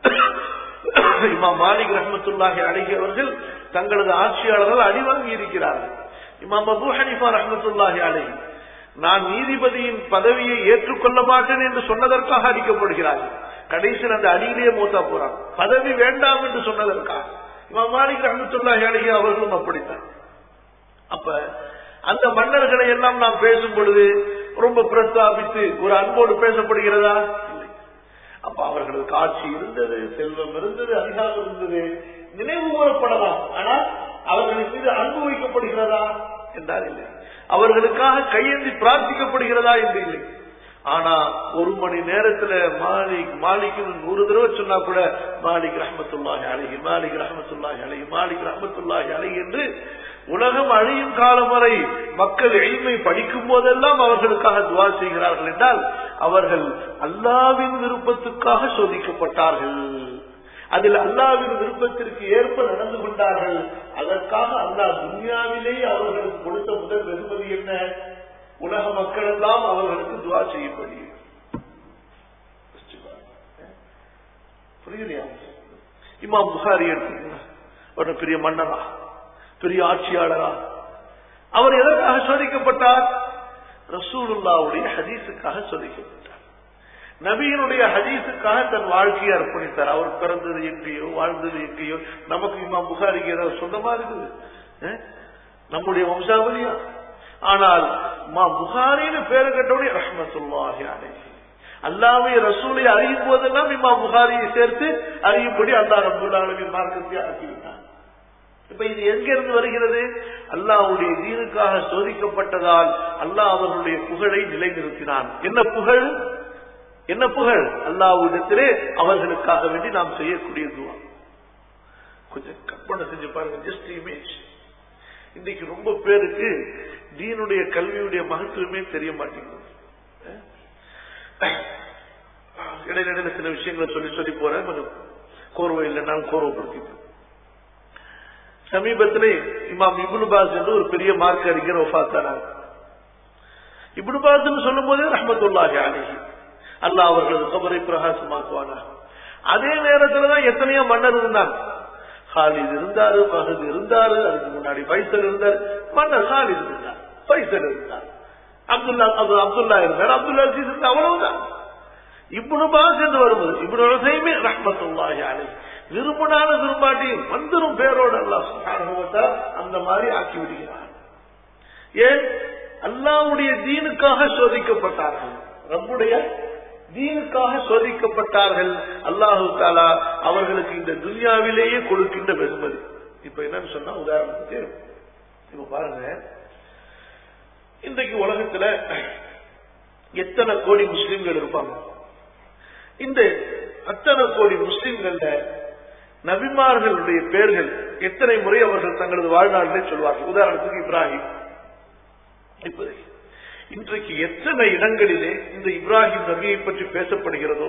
[SPEAKER 1] இமா மாலிக் ரஹமத்துல்லாஹி அழகியவர்கள் தங்களது ஆட்சியாளர்கள் அடி வாங்கி இருக்கிறார்கள் இமாம் அபு ஹனிஃபா ரஹமத்துல்லாஹி அலைஹி நான் நீதிபதியின் பதவியை ஏற்றுக்கொள்ள மாட்டேன் என்று சொன்னதற்காக அடிக்கப்படுகிறார்கள் கடைசியில் அந்த அடியிலேயே மூத்தா போறாங்க பதவி வேண்டாம் என்று சொன்னதற்காக இமாம் மாலிக் ரஹமத்துல்லாஹி அலைஹி அவர்களும் அப்படித்தான் அப்ப அந்த மன்னர்களை எல்லாம் நாம் பேசும் பொழுது ரொம்ப பிரஸ்தாபித்து ஒரு அன்போடு பேசப்படுகிறதா இல்லை அப்ப அவர்களுக்கு ஆட்சி இருந்தது செல்வம் இருந்தது அதிகாரம் இருந்தது நினைவு கூறப்படலாம் ஆனால் அவர்களின் மீது அன்பு வைக்கப்படுகிறதா என்றால் இல்லை அவர்களுக்காக கையேந்தி பிரார்த்திக்கப்படுகிறதா என்று இல்லை ஆனா ஒரு மணி நேரத்துல மாலிக் மாலிக்கு நூறு தடவை சொன்னா கூட மாலிக் ரஹமத்துல்லாஹி அழகி மாலிக் ரஹமத்துல்லாஹி அழகி மாலிக் ரஹமத்துல்லாஹி அழகி என்று உலகம் அழியும் காலம் வரை மக்கள் எளிமை படிக்கும் போதெல்லாம் அவர்களுக்காக துவா செய்கிறார்கள் என்றால் அவர்கள் அல்லாவின் விருப்பத்துக்காக சோதிக்கப்பட்டார்கள் அதில் அல்லாவின் விருப்பத்திற்கு ஏற்ப நடந்து கொண்டார்கள் அதற்காக அல்லாஹ் துன்யாவிலேயே அவர்களுக்கு கொடுத்த முதல் வெகுமதி என்ன உலக மக்கள் எல்லாம் அவர்களுக்கு துவா செய்யப்படி புரியலையா இமாம் புகாரி எடுத்துக்கீங்க பெரிய மன்னரா பெரிய ஆட்சியாளரா அவர் எதற்காக சோதிக்கப்பட்டார் ரசூலுல்லாவுடைய ஹதீஸுக்காக சோதிக்கப்பட்டார் நபியினுடைய ஹதீஸுக்காக தன் வாழ்க்கையை அர்ப்பணித்தார் அவர் பிறந்தது எங்கேயோ வாழ்ந்தது எங்கேயோ நமக்கு இம்மா புகாரிக்கு ஏதாவது சொந்தமா இருக்குது நம்முடைய வம்சாவளியா ஆனால் மா புகாரின்னு பேரு கட்டவுடைய ரஹமத்துல்லாஹி அலைஹி அல்லாவை ரசூலை அறியும் போதெல்லாம் இம்மா புகாரியை சேர்த்து அறியும்படி அல்லா ரபுல்லாவின் மார்க்கத்தை ஆக்கிவிட்டார் இப்ப இது எங்கிருந்து வருகிறது அல்லாவுடைய தீனுக்காக சோதிக்கப்பட்டதால் அல்லாஹ் அவர்களுடைய புகழை நிலைநிறுத்தினான் என்ன புகழ் என்ன புகழ் அல்லாஹ்விடத்திலே அவர்களுக்காக வேண்டி நாம் செய்யக்கூடிய துவா கொஞ்சம் கற்பனை செஞ்சு பாருங்க ஜஸ்ட் இமேஜ் இன்னைக்கு ரொம்ப பேருக்கு தீனுடைய கல்வியுடைய மகத்துவமே தெரிய மாட்டேங்குது இடையில இடையில சில விஷயங்களை சொல்லி சொல்லி போறேன் கொஞ்சம் கோர்வை இல்லைன்னாலும் கோர்வப்படுத்திட்டு சமீபத்திலே இமாம் இபுனு பாஸ் என்று ஒரு பெரிய மார்க் அறிஞர் ஒஃபாத்தானாங்க இபுனு பாஸ்ன்னு சொல்லும் போதே ரஹமத்துல்லாஹி அலிஹி அல்லாஹ் அவர்களது கபரை பிரகாசமாக்குவானா அதே நேரத்துல தான் எத்தனையோ மன்னர் இருந்தாங்க ஹாலித் இருந்தாரு மகது இருந்தாரு அதுக்கு முன்னாடி பைசல் இருந்தார் மன்னர் ஹாலித் இருந்தார் பைசல் இருந்தார் அப்துல்லா அது அப்துல்லா இருந்தார் அப்துல்லா அசீஸ் இருந்தார் அவ்வளவுதான் இப்னு பாஸ் என்று வரும்போது இப்னு உசைமே ரஹ்மத்துல்லாஹி அலைஹி விரும்பினாலும் விரும்பாட்டியும் வந்துரும் பேரோடு அல்லாஹ் சுப்ஹானஹு வ தஆலா அந்த மாதிரி ஆக்கி விடுகிறார் ஏன் அல்லாஹ்வுடைய தீனுக்காக சோதிக்கப்பட்டார்கள் ரப்புடைய தீனுக்காக சோதிக்கப்பட்டார்கள் அல்லாஹு தாலா அவர்களுக்கு இந்த துன்யாவிலேயே கொடுக்கின்ற வெகுமதி இப்ப என்னன்னு சொன்னா உதாரணத்துக்கு இப்ப பாருங்க இன்றைக்கு உலகத்துல எத்தனை கோடி முஸ்லிம்கள் இருப்பாங்க இந்த அத்தனை கோடி முஸ்லிம்கள்ல நபிமார்களுடைய பெயர்கள் எத்தனை முறை அவர்கள் தங்களது வாழ்நாளிலே சொல்வார்கள் உதாரணத்துக்கு இப்ராஹிம் இப்போதைக்கு இன்றைக்கு எத்தனை இடங்களிலே இந்த இப்ராஹிம் நபியை பற்றி பேசப்படுகிறதோ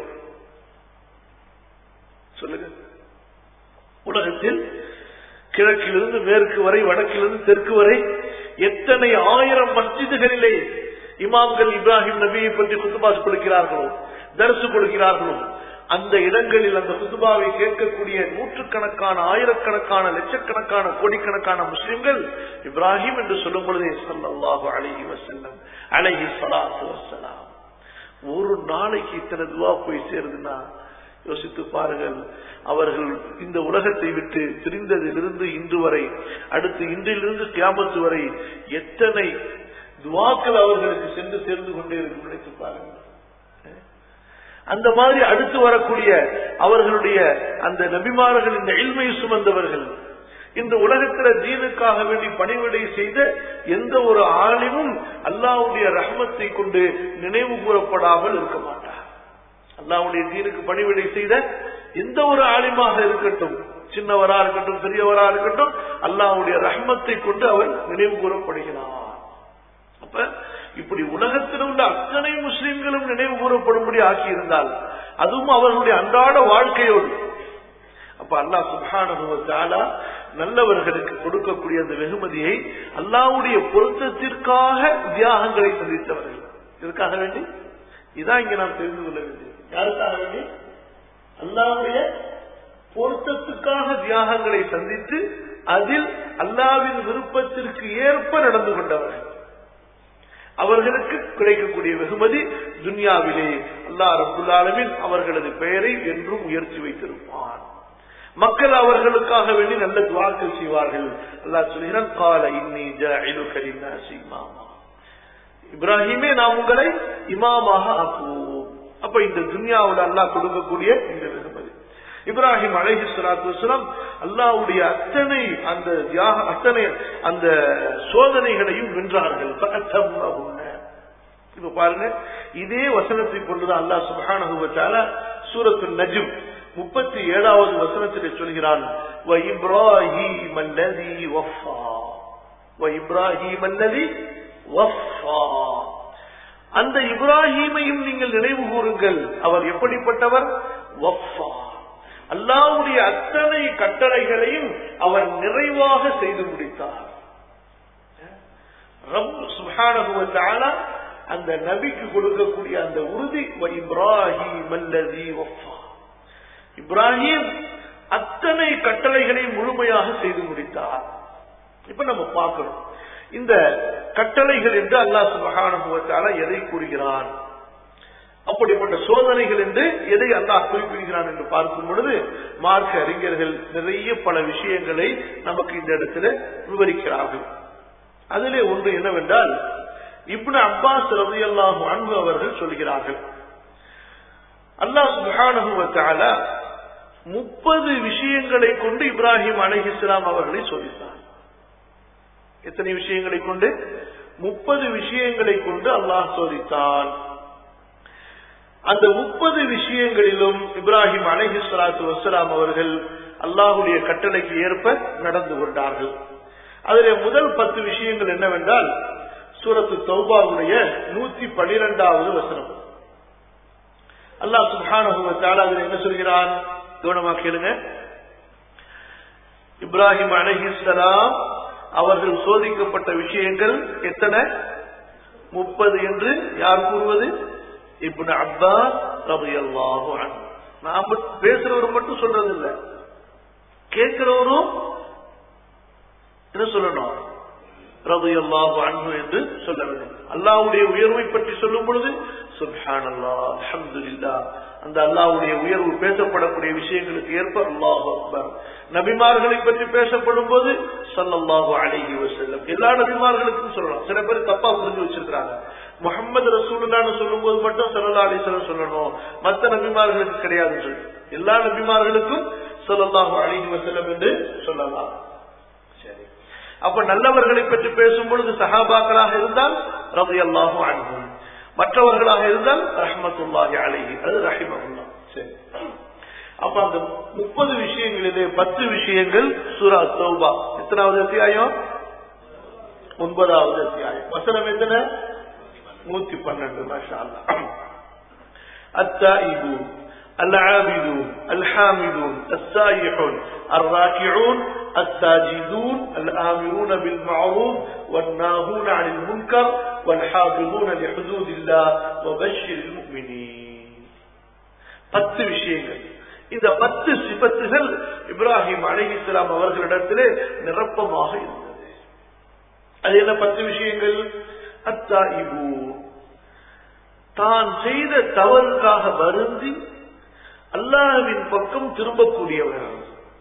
[SPEAKER 1] சொல்லுங்க உலகத்தில் கிழக்கிலிருந்து மேற்கு வரை வடக்கிலிருந்து தெற்கு வரை எத்தனை ஆயிரம் மஸ்ஜிதுகளிலே இமாம்கள் இப்ராஹிம் நபியை பற்றி குத்துபாஸ் கொடுக்கிறார்களோ தரிசு கொடுக்கிறார்களோ அந்த இடங்களில் அந்த குத்துபாவை கேட்கக்கூடிய நூற்றுக்கணக்கான ஆயிரக்கணக்கான லட்சக்கணக்கான கோடிக்கணக்கான முஸ்லிம்கள் இப்ராஹிம் என்று சொல்லும் பொழுதே சல்லாஹு அழகி வசல்லம் அழகி சலாத்து வசலாம் ஒரு நாளைக்கு இத்தனை துவா போய் சேருதுன்னா யோசித்து பாருங்கள் அவர்கள் இந்த உலகத்தை விட்டு பிரிந்ததிலிருந்து இன்று வரை அடுத்து இன்றிலிருந்து கியாமத்து வரை எத்தனை துவாக்கள் அவர்களுக்கு சென்று சேர்ந்து கொண்டே இருக்கும் நினைத்து பாருங்கள் அந்த மாதிரி அடுத்து வரக்கூடிய அவர்களுடைய அந்த நபிமார்கள் இந்த இல்மை சுமந்தவர்கள் இந்த உலகத்தில தீனுக்காக வேண்டி பணிவிடை செய்த எந்த ஒரு ஆளிமும் அல்லாவுடைய ரஹமத்தை கொண்டு நினைவு கூறப்படாமல் இருக்க மாட்டார் அல்லாவுடைய தீனுக்கு பணிவிடை செய்த எந்த ஒரு ஆலிமாக இருக்கட்டும் சின்னவரா இருக்கட்டும் பெரியவரா இருக்கட்டும் அல்லாவுடைய ரஹமத்தை கொண்டு அவர் நினைவு கூறப்படுகிறார் அப்ப இப்படி உலகத்தில் உள்ள அத்தனை முஸ்லிம்களும் நினைவு கூறப்படும்படி ஆக்கியிருந்தால் அதுவும் அவர்களுடைய அன்றாட வாழ்க்கையோடு அப்ப அல்லாஹ் சுபானுவத்தாலா நல்லவர்களுக்கு கொடுக்கக்கூடிய அந்த வெகுமதியை அல்லாவுடைய பொருத்தத்திற்காக தியாகங்களை சந்தித்தவர்கள் இதற்காக வேண்டி இதான் இங்க நாம் தெரிந்து கொள்ள வேண்டியது யாருக்காக வேண்டி அல்லாவுடைய பொருத்தத்துக்காக தியாகங்களை சந்தித்து அதில் அல்லாவின் விருப்பத்திற்கு ஏற்ப நடந்து கொண்டவர்கள் அவர்களுக்கு கிடைக்கக்கூடிய வெகுமதி துன்யாவிலே அல்லா ரபுல்லாலமின் அவர்களது பெயரை என்றும் உயர்த்தி வைத்திருப்பான் மக்கள் அவர்களுக்காக வேண்டி நல்ல துவாக்கள் செய்வார்கள் அல்லா சொல்கிறான் கால இன்னி இமாமா இப்ராஹிமே நாம் உங்களை இமாமாக ஆக்குவோம் அப்ப இந்த துன்யாவில் அல்லாஹ் கொடுக்கக்கூடிய இந்த வெகுமதி இப்ராஹிம் அலஹி சலாத்து வலாம் அல்லாவுடைய அத்தனை அந்த தியாக அத்தனை அந்த சோதனைகளையும் வென்றார்கள் இப்ப பாருங்க இதே வசனத்தை கொண்டுதான் அல்லாஹ் சுபானுவத்தால சூரத்து நஜும் முப்பத்தி ஏழாவது வசனத்திலே சொல்கிறான் இப்ராஹிம் அல்லதி வஃபா இப்ராஹிம் அல்லதி வஃபா அந்த இப்ராஹீமையும் நீங்கள் நினைவு கூறுங்கள் அவர் எப்படிப்பட்டவர் வஃபா அல்லாவுடைய அத்தனை கட்டளைகளையும் அவர் நிறைவாக செய்து முடித்தார் ரப் சுபானுவத்தால அந்த நபிக்கு கொடுக்கக்கூடிய அந்த உறுதி இப்ராஹிம் அல்லதி வஃபா இப்ராஹிம் அத்தனை கட்டளைகளை முழுமையாக செய்து முடித்தார் இப்ப நம்ம பார்க்கிறோம் இந்த கட்டளைகள் என்று அல்லாஹ் சுபகானுபவத்தால எதை கூறுகிறான் அப்படிப்பட்ட சோதனைகள் என்று எதை அல்லாஹ் குறிப்பிடுகிறான் என்று பார்க்கும் பொழுது மார்க்க அறிஞர்கள் நிறைய பல விஷயங்களை நமக்கு இந்த இடத்துல விவரிக்கிறார்கள் அதிலே ஒன்று என்னவென்றால் இப்னு அப்பாஸ் ரவி அல்லாஹு அன்பு அவர்கள் சொல்கிறார்கள் அல்லாஹ் சுபகானுபவத்தால முப்பது விஷயங்களை கொண்டு இப்ராஹிம் அலஹிஸ்லாம் அவர்களை சோதித்தார் எத்தனை விஷயங்களை கொண்டு முப்பது விஷயங்களை கொண்டு அல்லாஹ் சோதித்தான் அந்த முப்பது விஷயங்களிலும் இப்ராஹிம் அலஹி சலாத்து வசலாம் அவர்கள் அல்லாஹுடைய கட்டளைக்கு ஏற்ப நடந்து கொண்டார்கள் அதிலே முதல் பத்து விஷயங்கள் என்னவென்றால் சூரத்து தௌபாவுடைய நூத்தி பனிரெண்டாவது வசனம் அல்லாஹ் சுபானுவத்தால் அதில் என்ன சொல்கிறான் கவனமா கேளுங்க இப்ராஹிம் அலஹிஸ்லாம் அவர்கள் சோதிக்கப்பட்ட விஷயங்கள் எத்தனை முப்பது என்று யார் கூறுவது இப்ப அப்பாஸ் ரபி அல்லாஹு நாம பேசுறவர் மட்டும் சொல்றது இல்ல கேட்கிறவரும் என்ன சொல்லணும் ரபி அல்லாஹு அன்பு என்று சொல்ல வேண்டும் அல்லாவுடைய உயர்வை பற்றி சொல்லும் பொழுது சுல்ஹான் அல்லா அஹமதுல்லா அந்த அல்லாவுடைய உயர்வு பேசப்படக்கூடிய விஷயங்களுக்கு ஏற்ப அல்லாஹ் அக்பர் நபிமார்களை பற்றி பேசப்படும் போது சல்லல்லாஹு அழகி வசல்லம் எல்லா நபிமார்களுக்கும் சொல்லலாம் சில பேர் தப்பா புரிஞ்சு வச்சிருக்காங்க முகமது ரசூலுல்லான்னு சொல்லும் போது மட்டும் சல்லா அலிஸ்வரம் சொல்லணும் மற்ற நபிமார்களுக்கு கிடையாது சொல்லி எல்லா நபிமார்களுக்கும் சொல்லல்லாஹு அழகி வசல்லம் என்று சொல்லலாம் சரி அப்ப நல்லவர்களை பற்றி பேசும் பொழுது சஹாபாக்களாக இருந்தால் ரவி அல்லாஹு அனுபவம் மற்றவர்களாக இருந்தால் ரஹமத்துல்லாஹி அழகி அது ரஹிமல்லா சரி அப்ப அந்த முப்பது விஷயங்களிலே பத்து விஷயங்கள் சூரா தௌபா எத்தனாவது அத்தியாயம் ஒன்பதாவது அத்தியாயம் வசனம் எத்தனை நூத்தி பன்னெண்டு மாஷா التائبون العابدون الحامدون السائحون الراكعون الساجدون الآمرون بالمعروف والناهون عن المنكر والحافظون لحدود الله وبشر المؤمنين பத்து விஷயங்கள் இந்த பத்து சிபத்துகள் இப்ராஹிம் அலிஹிஸ்லாம் அவர்களிடத்திலே நிரப்பமாக இருந்தது அது என்ன பத்து விஷயங்கள் அத்தாயிபு தான் செய்த தவறுக்காக வருந்தி அல்லாஹ்வின் பக்கம் திரும்பக்கூடியவர்கள்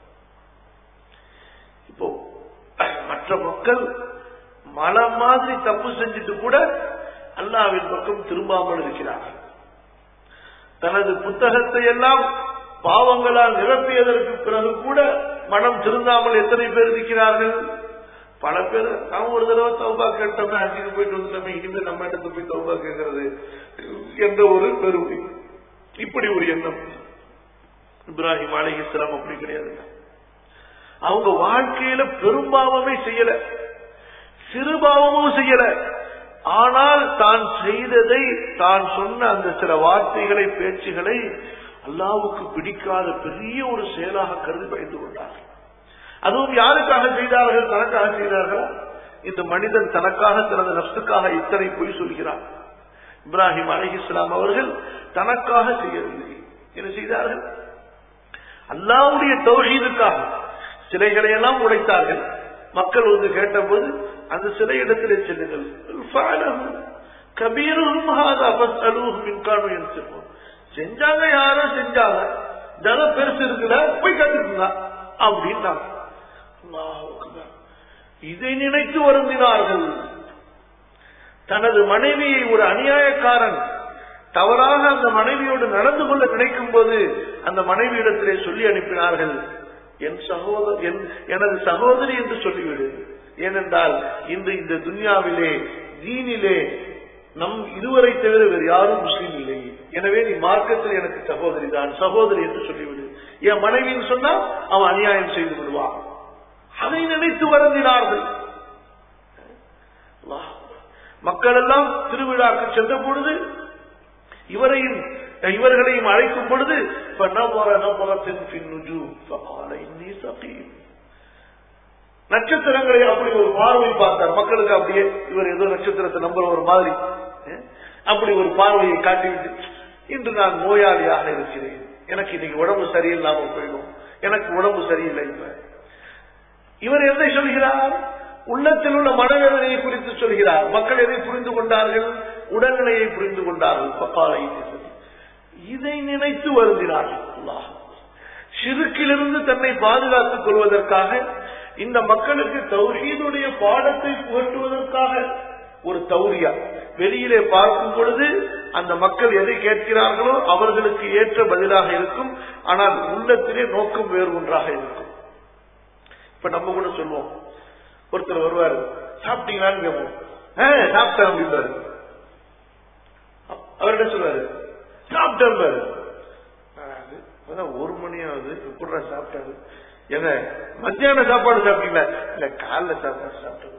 [SPEAKER 1] இப்போ மற்ற மக்கள் மலை மாதிரி தப்பு செஞ்சுட்டு கூட அல்லாவின் பக்கம் திரும்பாமல் இருக்கிறார்கள் தனது புத்தகத்தை எல்லாம் பாவங்களால் நிரப்பியதற்கு பிறகு கூட மனம் திருந்தாமல் எத்தனை பேர் இருக்கிறார்கள் பல பேர் நான் ஒரு தடவை தௌபா கேட்டோமே அஞ்சுக்கு போயிட்டு வந்துட்டோமே இனிமேல் நம்ம இடத்துல போய் தௌபா கேட்கறது என்ற ஒரு பெருமை இப்படி ஒரு எண்ணம் இப்ராஹிம் அலிஹிஸ்லாம் அப்படி கிடையாது அவங்க வாழ்க்கையில பெரும்பாவமே செய்யல சிறுபாவமும் செய்யல ஆனால் தான் செய்ததை தான் சொன்ன அந்த சில வார்த்தைகளை பேச்சுகளை அல்லாவுக்கு பிடிக்காத பெரிய ஒரு செயலாக கருதி பயந்து கொண்டார்கள் அதுவும் யாருக்காக செய்தார்கள் தனக்காக செய்தார்கள் இந்த மனிதன் தனக்காக தனது நஷ்டுக்காக இத்தனை பொய் சொல்கிறார் இப்ராஹிம் அலி இஸ்லாம் அவர்கள் தனக்காக செய்யவில்லை என்ன செய்தார்கள் அல்லாவுடைய தௌஹீதுக்காக சிலைகளை எல்லாம் உடைத்தார்கள் மக்கள் வந்து கேட்டபோது அந்த சிலை இடத்திலே செல்லுங்கள் கபீரும் செஞ்சாங்க யாரோ செஞ்சாங்க ஜன பெருசு இருக்குல்ல போய் கத்துக்குங்க அப்படின்னாங்க இதை நினைத்து வருந்தினார்கள் தனது மனைவியை ஒரு அநியாயக்காரன் தவறாக அந்த மனைவியோடு நடந்து கொள்ள நினைக்கும் போது அந்த மனைவியிடத்திலே சொல்லி அனுப்பினார்கள் என் சகோதர எனது சகோதரி என்று சொல்லிவிடு ஏனென்றால் இன்று இந்த துன்யாவிலே தீனிலே நம் இதுவரை தவிர வேறு யாரும் முஸ்லீம் இல்லை எனவே நீ மார்க்கத்தில் எனக்கு சகோதரி தான் சகோதரி என்று சொல்லிவிடு என் மனைவின்னு சொன்னா அவன் அநியாயம் செய்து விடுவான் அதை நினைத்து வருந்தினார்கள் மக்கள் எல்லாம் திருவிழாக்கு சென்ற பொழுது இவரையும் இவர்களையும் அழைக்கும் பொழுது நட்சத்திரங்களை அப்படி ஒரு பார்வை பார்த்தார் மக்களுக்கு அப்படியே இவர் ஏதோ நட்சத்திரத்தை நம்புற ஒரு மாதிரி அப்படி ஒரு பார்வையை காட்டிவிட்டு இன்று நான் நோயாளியாக இருக்கிறேன் எனக்கு இன்னைக்கு உடம்பு சரியில்லாமல் போயிடும் எனக்கு உடம்பு சரியில்லை இவர் எதை சொல்கிறார் உள்ளத்தில் உள்ள மனவேதனையை குறித்து சொல்கிறார் மக்கள் எதை புரிந்து கொண்டார்கள் உடல்நிலையை புரிந்து கொண்டார்கள் பப்பாலை இதை நினைத்து வருந்தினார்கள் சிறுக்கிலிருந்து தன்னை பாதுகாத்துக் கொள்வதற்காக இந்த மக்களுக்கு தௌஹீதுடைய பாடத்தை புகட்டுவதற்காக ஒரு தௌரியா வெளியிலே பார்க்கும் பொழுது அந்த மக்கள் எதை கேட்கிறார்களோ அவர்களுக்கு ஏற்ற பதிலாக இருக்கும் ஆனால் உள்ளத்திலே நோக்கம் வேறு ஒன்றாக இருக்கும் இப்ப நம்ம கூட சொல்லுவோம் ஒருத்தர் வருவாரு சாப்பிட்டீங்களான்னு கேட்போம் சாப்பிட்டேன் அப்படின்றாரு அவர் என்ன சொல்றாரு சாப்பிட்டேன் பாரு அது, அதான் ஒரு மணி ஆகுது எப்படா சாப்பிட்டாரு ஏங்க மத்தியான சாப்பாடு சாப்பிட்டீங்களா இல்ல காலைல சாப்பாடு சாப்பிட்டது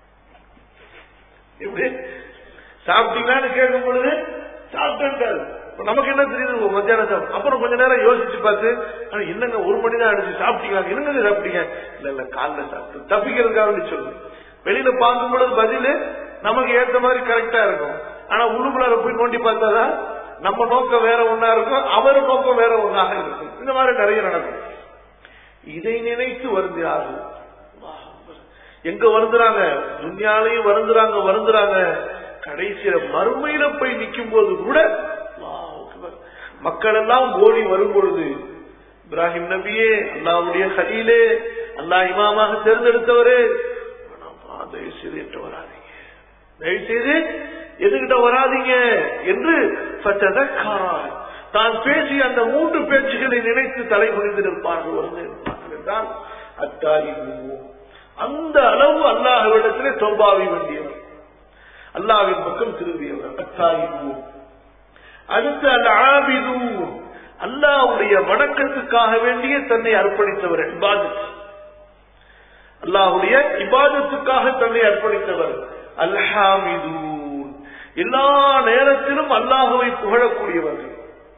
[SPEAKER 1] எப்படி சாப்பிட்டீங்களான்னு கேட்கும் பொழுது சாப்பிட்டேன்ட்டாரு இப்ப நமக்கு என்ன தெரியுது ஓ, மத்தியானம் சாப்பிட்டு அப்புறம் கொஞ்ச நேரம் யோசிச்சு பார்த்து ஆனா, என்னங்க ஒரு மணி தான் அடிச்சு சாப்பிட்டீங்களா என்னங்க சாப்பிட்டீங்க இல்ல இல்ல காலைல சாப்பிட்டு தப்பிக்கிறதுக்காக வேண்டி சொல்லு வெளியில பார்க்கும் பொழுது பதில் நமக்கு ஏத்த மாதிரி கரெக்டா இருக்கும் ஆனா உள்ளுக்குள்ளார போய் நோண்டி பார்த்தாதான் நம்ம நோக்கம் வேற ஒண்ணா இருக்கும் அவர் நோக்கம் வேற ஒண்ணாக இருக்கும் இந்த மாதிரி நிறைய நடக்கும் இதை நினைத்து வருந்தார்கள் எங்க வருந்துறாங்க துன்யாலையும் வருந்துறாங்க வருந்துறாங்க கடைசியில மறுமையில போய் நிக்கும் போது கூட அல்லாஹ் அக்பர். மக்கள் எல்லாம் ஓடி வரும் பொழுது இப்ராஹிம் நபியே அல்லாவுடைய ஹலீலே அல்லாஹ் இமாமாக தேர்ந்தெடுத்தவரே வேணாம்ப்பா, தயவு செய்து என்கிட்ட வராதீங்க தயவு செய்து எதுகிட்ட வராதீங்க என்று ஃபத்ததக்கரான். தான் பேசிய அந்த மூன்று பேச்சுகளை நினைத்து தலை குனிந்து நிற்பார்கள் வந்து நிற்பார்கள் என்றால் அத்தாரிபு அந்த அளவு அல்லாஹ்விடத்திலே தொம்பாவி வேண்டியவர் அல்லாஹ்வின் பக்கம் திரும்பியவர் அத்தாரிபு அடுத்து அல் ஆபிதூன் அல்லாஹ்வுடைய வணக்கத்துக்காக வேண்டிய தன்னை அர்ப்பணித்தவர் இபாதத் அல்லாஹ்வுடைய இபாதத்துக்காக தன்னை அர்ப்பணித்தவர் அல்ஹாமிதூன் எல்லா நேரத்திலும் அல்லாஹுவை புகழக்கூடியவர்கள்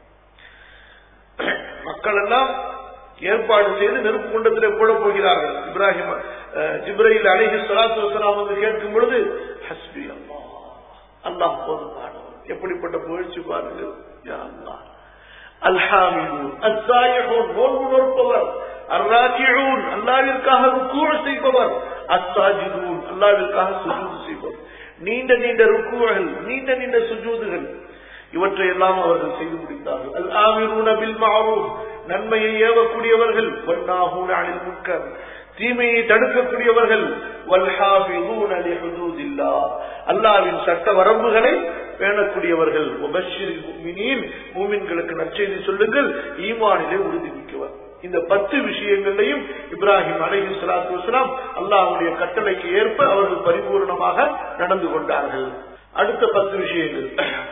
[SPEAKER 1] மக்கள் எல்லாம் ஏற்பாடு செய்து நெருப்பு குண்டத்திலே போட போகிறார்கள் இப்ராஹிம் அஹ், ஜிப்ரையில் அலைஹி ஸலாத்து வஸலாம் வந்து கேட்கும் பொழுது ஹஸ்பி அல்லாஹ் அல்லாஹ் போதுமானவர் எப்படிப்பட்ட புகழ்ச்சி பாருங்கள் யா அல்லாஹ் அல்ஹாமிதூன் அஸ்ஸாயிஹூன் நோன்பு நோற்பவர் அர்ராஜிஊன் அல்லாஹ்விற்காக ருக்கூዕ செய்பவர் அஸ்ஸாஜிதூன் அல்லாஹ்விற்காக சுஜூது செய்பவர் நீண்ட நீண்ட ருக்குகள் நீண்ட நீண்ட சுஜூதுகள் இவற்றை எல்லாம் அவர்கள் செய்து முடித்தார்கள் அல் ஆமிரூன பில் மஅரூஃப் நன்மையை ஏவக்கூடியவர்கள் வன்னாஹூன அனில் முன்கர் தீமையை தடுக்கக்கூடியவர்கள் வல்ஹாஃபிதூன லிஹுதூதில்லாஹ் அல்லாஹ்வின் சட்ட வரம்புகளை பேணக்கூடியவர்கள் வபஷ்ஷிரில் முஃமினீன் மூமின்களுக்கு நற்செய்தி சொல்லுங்கள் ஈமானிலே உறுதிமிக்கவர் இந்த பத்து விஷயங்களையும் இப்ராஹிம் அலைஹி ஸலாத்து வஸலாம் அல்லாஹ்வுடைய கட்டளைக்கு ஏற்ப அவர்கள் பரிபூர்ணமாக நடந்து கொண்டார்கள் அடுத்த பத்து விஷயங்கள்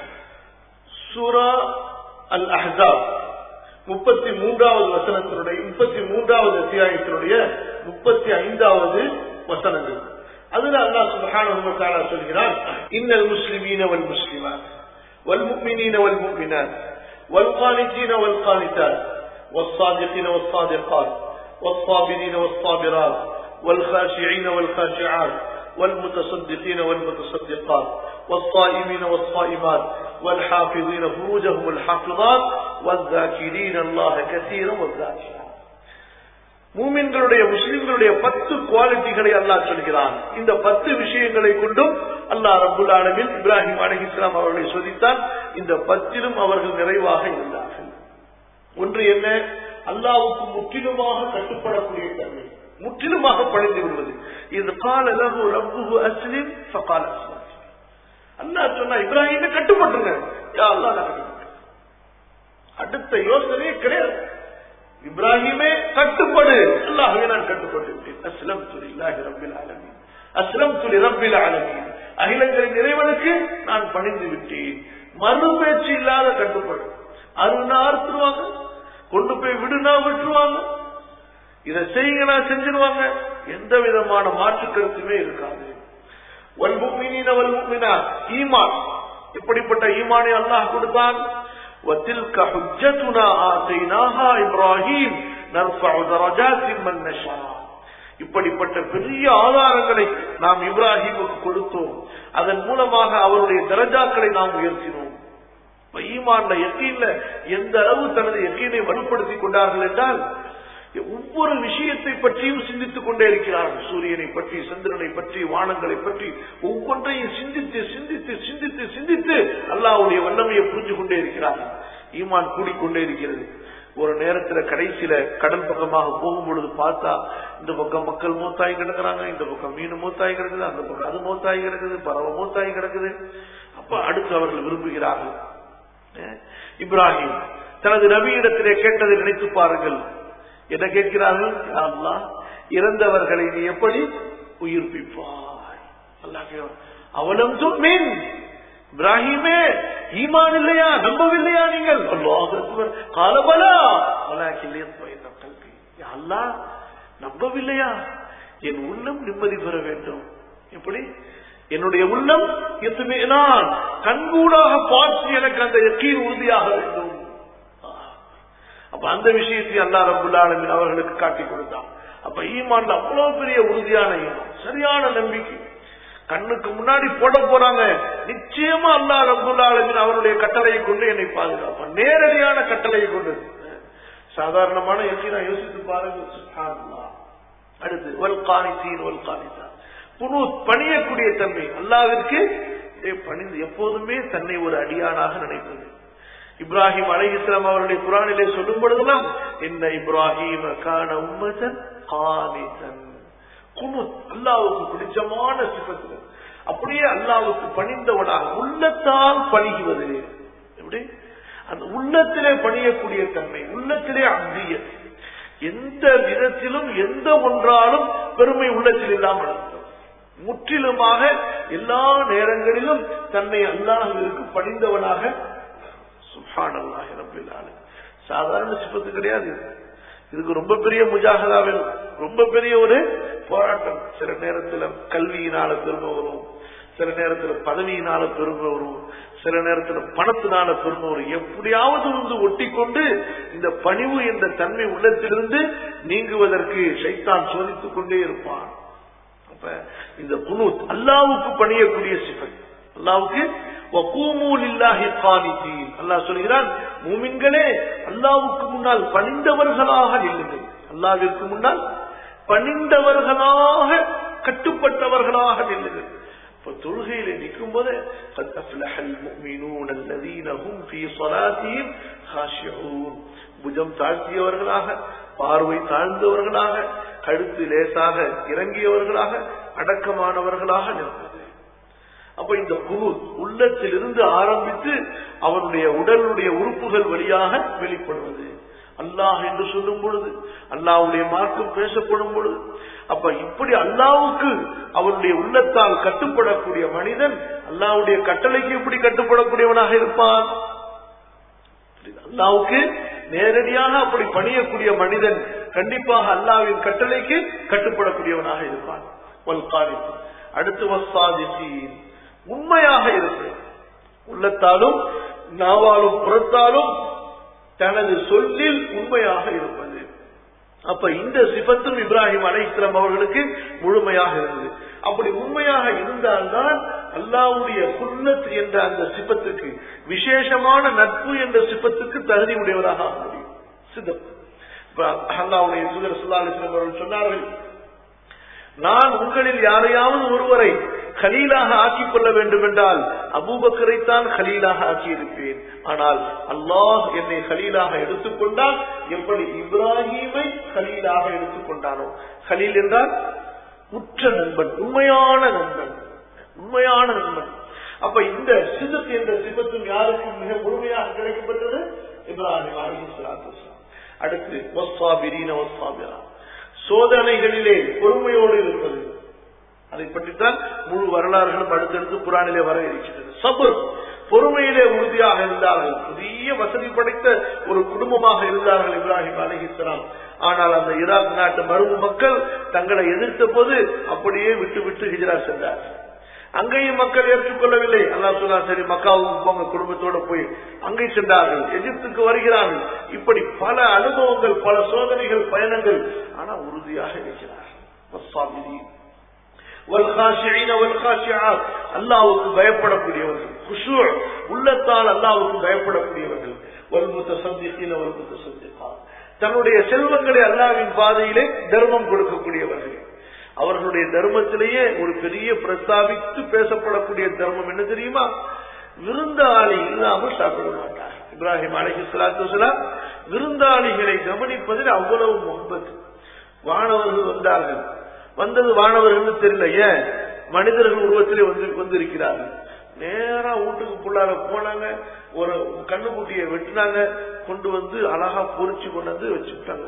[SPEAKER 1] சூரா அல் அஹ்ஸாப் முப்பத்தி மூன்றாவது வசனத்தினுடைய முப்பத்தி மூன்றாவது அத்தியாயத்தினுடைய முப்பத்தி ஐந்தாவது வசனங்கள் அதுல அல்லாஹ் சுப்ஹானஹு வ தஆலா சொல்கிறான் இன்னல் முஸ்லிமீன வல் முஸ்லிமாத் வல் முஃமினீன வல் முஃமினாத் வல் கானிதீன வல் கானிதாத் والصادقين والصادقات والصابرين والصابرات والخاشعين والخاشعات والمتصدقين والمتصدقات والصائمين والصائمات والحافظين فروجهم والحافظات والذاكرين الله كثيرا والذاكرات மூமின்களுடைய முஸ்லிம்களுடைய பத்து குவாலிட்டிகளை அல்லாஹ் சொல்கிறான் இந்த பத்து விஷயங்களை கொண்டும் அல்லாஹ் ரபுல் ஆலமின் இப்ராஹிம் அலி இஸ்லாம் அவர்களை சோதித்தான் இந்த பத்திலும் அவர்கள் நிறைவாக இருந்தார்கள் ஒன்று என்ன அல்லாவுக்கு முற்றிலுமாக கட்டுப்படக்கூடிய தன்மை முற்றிலுமாக பணிந்து விடுவது இது கால லகு ரப்புஹு அஸ்லிம் ஃபகால அஸ்லாம் அல்லாஹ் சொன்னா இப்ராஹிம் கட்டுப்பட்டுங்க யா அல்லாஹ் நான் கட்டுப்பட்டேன் அடுத்த யோசனையே கிடையாது இப்ராஹிமே கட்டுப்படு அல்லாஹ்வே நான் கட்டுப்பட்டு விட்டேன் அஸ்லம் துலில்லாஹி ரப்பில் ஆலமீன் அஸ்லம் துலி ரப்பில் ஆலமீன் அகிலங்களின் இறைவனுக்கு நான் பணிந்து விட்டேன் மறு பேச்சு இல்லாத கட்டுப்படு அருணா அறுத்துருவாங்க கொண்டு போய் விடுனா விட்டுருவாங்க இதை செய்யுங்கனா செஞ்சிருவாங்க எந்த விதமான மாற்று கருத்துமே இருக்காது வல்முக்மினீன வல்முக்மினா ஈமான் இப்படிப்பட்ட ஈமானை அல்லாஹ் கொடுத்தான் وتلك حجتنا آتيناها إبراهيم نرفع درجات من نشاء இப்படிப்பட்ட பெரிய ஆதாரங்களை நாம் இப்ராஹிமுக்கு கொடுத்தோம் அதன் மூலமாக அவருடைய தரஜாக்களை நாம் உயர்த்தினோம் இப்ப ஈமான்ல எக்கீன்ல எந்த அளவு தனது எக்கீனை வலுப்படுத்திக் கொண்டார்கள் என்றால் ஒவ்வொரு விஷயத்தை பற்றியும் சிந்தித்துக் கொண்டே இருக்கிறார்கள் சூரியனை பற்றி சந்திரனை பற்றி வானங்களை பற்றி ஒவ்வொன்றையும் சிந்தித்து சிந்தித்து சிந்தித்து சிந்தித்து அல்லாவுடைய வல்லமையை புரிஞ்சு கொண்டே இருக்கிறார்கள் ஈமான் கூடிக்கொண்டே இருக்கிறது ஒரு நேரத்துல கடைசியில கடல் பக்கமாக போகும் பொழுது பார்த்தா இந்த பக்கம் மக்கள் மூத்தாய் கிடக்குறாங்க இந்த பக்கம் மீன் மூத்தாய் கிடக்குது அந்த பக்கம் அது மூத்தாய் கிடக்குது பறவை மூத்தாய் கிடக்குது அப்ப அடுத்து அவர்கள் விரும்புகிறார்கள் இப்ராஹிம் தனது நபியிடத்திலே கேட்டதை நினைத்து பாருங்கள் என்ன கேட்கிறார்கள் அல்லாஹ் இறந்தவர்களை நீ எப்படி உயிர்ப்பிப்பாய் அல்லாஹ் அவலம் மீன் இப்ராஹிமே ஈமான் இல்லையா நம்பவில்லையா நீங்கள் அல்லாஹ் அக்பர் காலபலா வலாக்கில்லை கல்வி அல்லாஹ் நம்பவில்லையா என் உள்ளம் நிம்மதி பெற வேண்டும் எப்படி என்னுடைய உள்ளம் எத்துமே நான் கண்கூடாக பார்த்து எனக்கு அந்த யக்கீன் உறுதியாக வேண்டும் அப்ப அந்த விஷயத்தை அல்லா ரபுல்லாலமின் அவர்களுக்கு காட்டி கொடுத்தான் அப்ப ஈமான்ல அவ்வளவு பெரிய உறுதியான ஈமான் சரியான நம்பிக்கை கண்ணுக்கு முன்னாடி போட போறாங்க நிச்சயமா அல்லா ரபுல்லாலமின் அவருடைய கட்டளையை கொண்டு என்னை பாதுகாப்பான் நேரடியான கட்டளையை கொண்டு சாதாரணமான யக்கீனா யோசித்து பாருங்க சுப்ஹானல்லாஹ். அடுத்து வல் காணித்தீன் வல் காணித்தான் குனு பணியக்கூடிய தன்மை அல்லாவிற்கு பணிந்து எப்போதுமே தன்னை ஒரு அடியானாக நினைப்பது இப்ராஹிம் அலை இஸ்லாம் அவருடைய குரானிலே சொல்லும் பொழுதெல்லாம் என்ன இப்ராஹிம் கான உம்மதன் காணிதன் குனு அல்லாவுக்கு பிடிச்சமான சிபத்துகள் அப்படியே அல்லாவுக்கு பணிந்தவனாக உள்ளத்தால் பணிகுவது எப்படி அந்த உள்ளத்திலே பணியக்கூடிய தன்மை உள்ளத்திலே அந்திய எந்த விதத்திலும் எந்த ஒன்றாலும் பெருமை உள்ளத்தில் இல்லாமல் இருக்கும் முற்றிலுமாக எல்லா நேரங்களிலும் தன்னை அல்லாஹிற்கு பணிந்தவனாக சுஹானல்லாஹி ரப்பில் ஆலமீன் சாதாரண சிப்பத்து கிடையாது இது. இதுக்கு ரொம்ப பெரிய முஜாகதா வேணும் ரொம்ப பெரிய ஒரு போராட்டம் சில நேரத்துல கல்வியினால பெருமை வரும் சில நேரத்துல பதவியினால பெருமை வரும் சில நேரத்துல பணத்தினால பெருமை வரும் எப்படியாவது வந்து ஒட்டிக்கொண்டு இந்த பணிவு என்ற தன்மை உள்ளத்திலிருந்து நீங்குவதற்கு சைத்தான் சோதித்துக் கொண்டே இருப்பான் அப்ப இந்த குனூத் அல்லாவுக்கு பணியக்கூடிய சிஃபத் அல்லாவுக்கு வகூமூல் இல்லாஹி கானிதீன் அல்லாஹ் சொல்கிறான் மூமின்களே அல்லாவுக்கு முன்னால் பணிந்தவர்களாக நில்லுங்கள் அல்லாவிற்கு முன்னால் பணிந்தவர்களாக கட்டுப்பட்டவர்களாக நில்லுங்கள் இப்ப தொழுகையில நிற்கும் போது قد أفلح المؤمنون الذين هم في صلاتهم خاشعون புஜம் தாழ்த்தியவர்களாக பார்வை தாழ்ந்தவர்களாக கழுத்து லேசாக இறங்கியவர்களாக அடக்கமானவர்களாக நிற்பது அப்ப இந்த குரு உள்ளத்திலிருந்து ஆரம்பித்து அவனுடைய உடலுடைய உறுப்புகள் வழியாக வெளிப்படுவது அல்லாஹ் என்று சொல்லும் பொழுது அல்லாவுடைய மார்க்கம் பேசப்படும் பொழுது அப்ப இப்படி அல்லாவுக்கு அவனுடைய உள்ளத்தால் கட்டுப்படக்கூடிய மனிதன் அல்லாவுடைய கட்டளைக்கு எப்படி கட்டுப்படக்கூடியவனாக இருப்பான் அல்லாவுக்கு நேரடியாக அப்படி பணியக்கூடிய மனிதன் கண்டிப்பாக அல்லாவின் கட்டளைக்கு கட்டுப்படக்கூடியவனாக இருப்பான் வல்காரி அடுத்து வஸ்தாதிசீன் உண்மையாக இருக்கு உள்ளத்தாலும் நாவாலும் புறத்தாலும் தனது சொல்லில் உண்மையாக இருப்பது அப்ப இந்த சிபத்தும் இப்ராஹிம் அலை இஸ்லாம் அவர்களுக்கு முழுமையாக இருந்தது அப்படி உண்மையாக இருந்தால்தான் அல்லாவுடைய குன்னத் என்ற அந்த சிபத்துக்கு விசேஷமான நட்பு என்ற சிபத்துக்கு தகுதி உடையவராக ஆக முடியும் சிதம் இப்ப அல்லாவுடைய சுதர் சுல்லாலிஸ்லாம் அவர்கள் சொன்னார்கள் நான் உங்களில் யாரையாவது ஒருவரை கலீலாக ஆக்கிக் கொள்ள வேண்டும் என்றால் அபூபக்கரைத்தான் கலீலாக ஆக்கியிருப்பேன் ஆனால் அல்லாஹ் என்னை கலீலாக எடுத்துக்கொண்டால் எப்படி இப்ராஹீமை கலீலாக எடுத்துக்கொண்டானோ கலீல் என்றால் உற்ற நண்பன் உண்மையான நண்பன் உண்மையான நண்பன் அப்ப இந்த சிதத் என்ற சிபத்தும் யாருக்கு மிக முழுமையாக கிடைக்கப்பட்டது இப்ராஹிம் அலி அடுத்து ஒஸ்வாபிரீன ஒஸ்வாபிரா சோதனைகளிலே பொறுமையோடு இருப்பது அதை பற்றித்தான் முழு வரலாறுகளும் அடுத்தடுத்து புராணிலே வர இருக்கிறது சபர் பொறுமையிலே உறுதியாக இருந்தார்கள் பெரிய வசதி படைத்த ஒரு குடும்பமாக இருந்தார்கள் இப்ராஹிம் அலிஹிஸ்லாம் ஆனால் அந்த ஈராக் நாட்டு மருவு மக்கள் தங்களை எதிர்த்த போது அப்படியே விட்டு விட்டு ஹிஜரா சென்றார் அங்கேயும் மக்கள் ஏற்றுக்கொள்ளவில்லை அல்லா சொன்னா சரி மக்காவுக்கு போங்க குடும்பத்தோட போய் அங்கே சென்றார்கள் எகிப்துக்கு வருகிறார்கள் இப்படி பல அனுபவங்கள் பல சோதனைகள் பயணங்கள் ஆனா உறுதியாக இருக்கிறார்கள் அல்லாவுக்கு பயப்படக்கூடியவர்கள் குஷு உள்ளத்தால் அல்லாவுக்கு பயப்படக்கூடியவர்கள் வல்முத்த சந்திக்கின வல்முத்த சந்திப்பா தன்னுடைய செல்வங்களை அல்லாவின் பாதையிலே தர்மம் கொடுக்கக்கூடியவர்கள் அவர்களுடைய தர்மத்திலேயே ஒரு பெரிய பிரஸ்தாபித்து பேசப்படக்கூடிய தர்மம் என்ன தெரியுமா விருந்தாளி இல்லாமல் சாப்பிட மாட்டார் இப்ராஹிம் அலஹி சலாத்து விருந்தாளிகளை கவனிப்பதில் அவ்வளவு முகப்பத்து வானவர்கள் வந்தார்கள் வந்தது வானவர்கள் தெரியல ஏன் மனிதர்கள் உருவத்திலே வந்து வந்திருக்கிறார்கள் நேரா வீட்டுக்கு புள்ளார போனாங்க ஒரு கண்ணுக்குட்டியை வெட்டினாங்க கொண்டு வந்து அழகா பொறிச்சு கொண்டு வந்து வச்சுட்டாங்க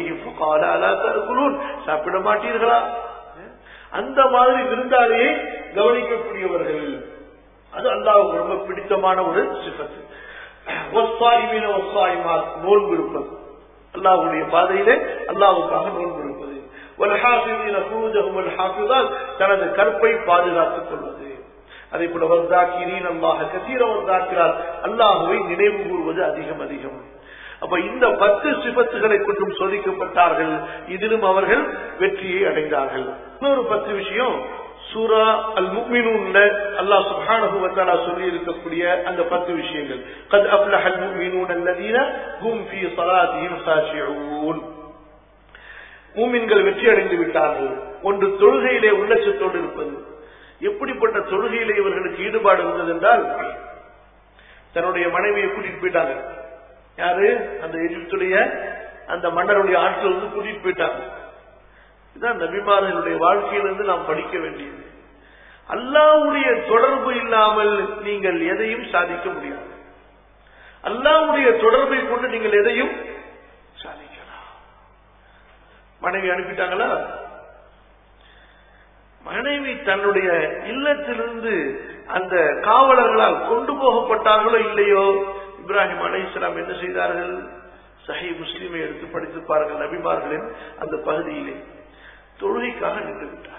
[SPEAKER 1] சாப்பிட மாட்டீர்களா அந்த மாதிரி விருந்தாளியை கவனிக்கக்கூடியவர்கள் அது அல்லாவுக்கு ரொம்ப பிடித்தமான ஒரு சிபத்து ஒஸ்வாயிமீன ஒஸ்வாயிமார் நோன்பு இருப்பது அல்லாவுடைய பாதையிலே அல்லாவுக்காக நோன்பு இருப்பது தனது கற்பை பாதுகாத்துக் கொள்வது அதே போல வர்தாக்கிரீன் அல்லாஹ் கசீர வர்தாக்கிறார் அல்லாஹுவை நினைவு கூறுவது அதிகம் அதிகம் அப்ப இந்த பத்து சிபத்துகளை கொண்டும் சோதிக்கப்பட்டார்கள் இதிலும் அவர்கள் வெற்றியை அடைந்தார்கள் இன்னொரு பத்து விஷயம் சூரா அல் முக்மினூன்ல அல்லாஹ் சுப்ஹானஹு வ தஆலா சொல்லி இருக்கக்கூடிய அந்த பத்து விஷயங்கள் قد افلح المؤمنون الذين هم في صلاتهم خاشعون மூமின்கள் வெற்றி அடைந்து விட்டார்கள் ஒன்று தொழுகையிலே உள்ளச்சத்தோடு இருப்பது எப்படிப்பட்ட தொழுகையிலே இவர்களுக்கு ஈடுபாடு இருந்தது என்றால் தன்னுடைய மனைவியை கூட்டிட்டு போயிட்டாங்க யாரு அந்த எகிப்துடைய அந்த மன்னருடைய ஆட்கள் வந்து கூட்டிட்டு போயிட்டாங்க இதுதான் நபிமார்களுடைய வாழ்க்கையிலிருந்து நாம் படிக்க வேண்டியது அல்லாவுடைய தொடர்பு இல்லாமல் நீங்கள் எதையும் சாதிக்க முடியாது அல்லாவுடைய தொடர்பை கொண்டு நீங்கள் எதையும் சாதிக்கலாம் மனைவி அனுப்பிட்டாங்களா மனைவி தன்னுடைய இல்லத்திலிருந்து அந்த காவலர்களால் கொண்டு போகப்பட்டார்களோ இல்லையோ இப்ராஹிம் அலை இஸ்லாம் என்ன செய்தார்கள் சஹி முஸ்லீமை எடுத்து படித்து பாருங்கள் நபிமார்களின் அந்த பகுதியிலே தொழுகைக்காக நின்று விட்டார்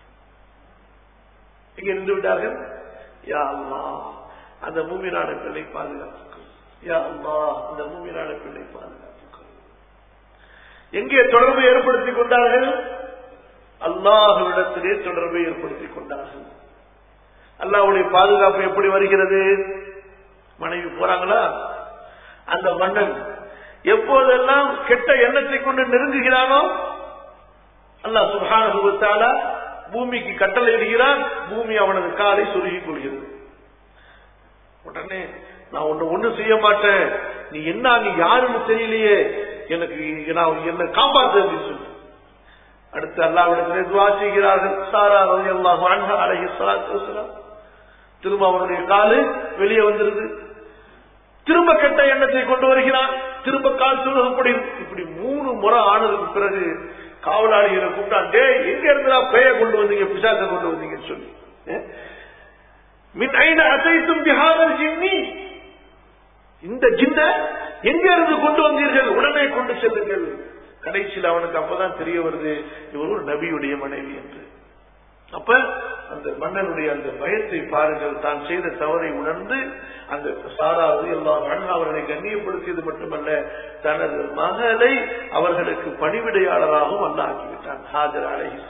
[SPEAKER 1] எங்க நின்று விட்டார்கள் யா அல்லா அந்த மூமினான பிள்ளை பாதுகாத்துக்கள் யா அல்லா அந்த மூமினான பிள்ளை பாதுகாத்துக்கள் எங்கே தொடர்பு ஏற்படுத்திக் கொண்டார்கள் அல்லாஹுவிடத்திலே தொடர்பை ஏற்படுத்திக் கொண்டார்கள் அல்லாஹுடைய பாதுகாப்பு எப்படி வருகிறது மனைவி போறாங்களா அந்த மன்னன் எப்போதெல்லாம் கெட்ட எண்ணத்தை கொண்டு நெருங்குகிறானோ அல்லாஹ் சுபானுபவத்தால பூமிக்கு கட்டளை இடுகிறான் பூமி அவனது காலை சொருகிக் கொள்கிறது உடனே நான் ஒண்ணு ஒண்ணு செய்ய மாட்டேன் நீ என்ன அங்க யாருன்னு தெரியலையே எனக்கு நான் என்ன காப்பாத்து அப்படின்னு சொல்லி அடுத்து அல்லாவிடத்திலே துவா செய்கிறார்கள் சாரா ரவி அல்லாஹ் அழகி சலாத்து திரும்ப அவனுடைய காலு வெளியே வந்துருது திரும்ப கெட்ட எண்ணத்தை கொண்டு வருகிறான் திரும்ப கால் சுருகப்படி இப்படி மூணு முறை ஆனதுக்கு பிறகு காவலாளிகளை கூப்பிட்டான் டே எங்க இருந்தா பேய கொண்டு வந்தீங்க பிசாச கொண்டு வந்தீங்கன்னு சொல்லி மின் ஐன அசைத்தும் பிஹாரல் ஜின்னி இந்த ஜின்ன எங்க இருந்து கொண்டு வந்தீர்கள் உடனே கொண்டு செல்லுங்கள் கடைசியில் அவனுக்கு அப்பதான் தெரிய வருது இவர் ஒரு நபியுடைய மனைவி என்று அப்ப அந்த மன்னனுடைய அந்த பயத்தை பாருங்கள் தான் செய்த தவறை உணர்ந்து அந்த சாராவது எல்லாம் அண்ணா அவர்களை கண்ணியப்படுத்தியது மட்டுமல்ல தனது மகளை அவர்களுக்கு பணிவிடையாளராகவும் அல்ல ஆக்கிவிட்டான் ஹாஜர் அலஹி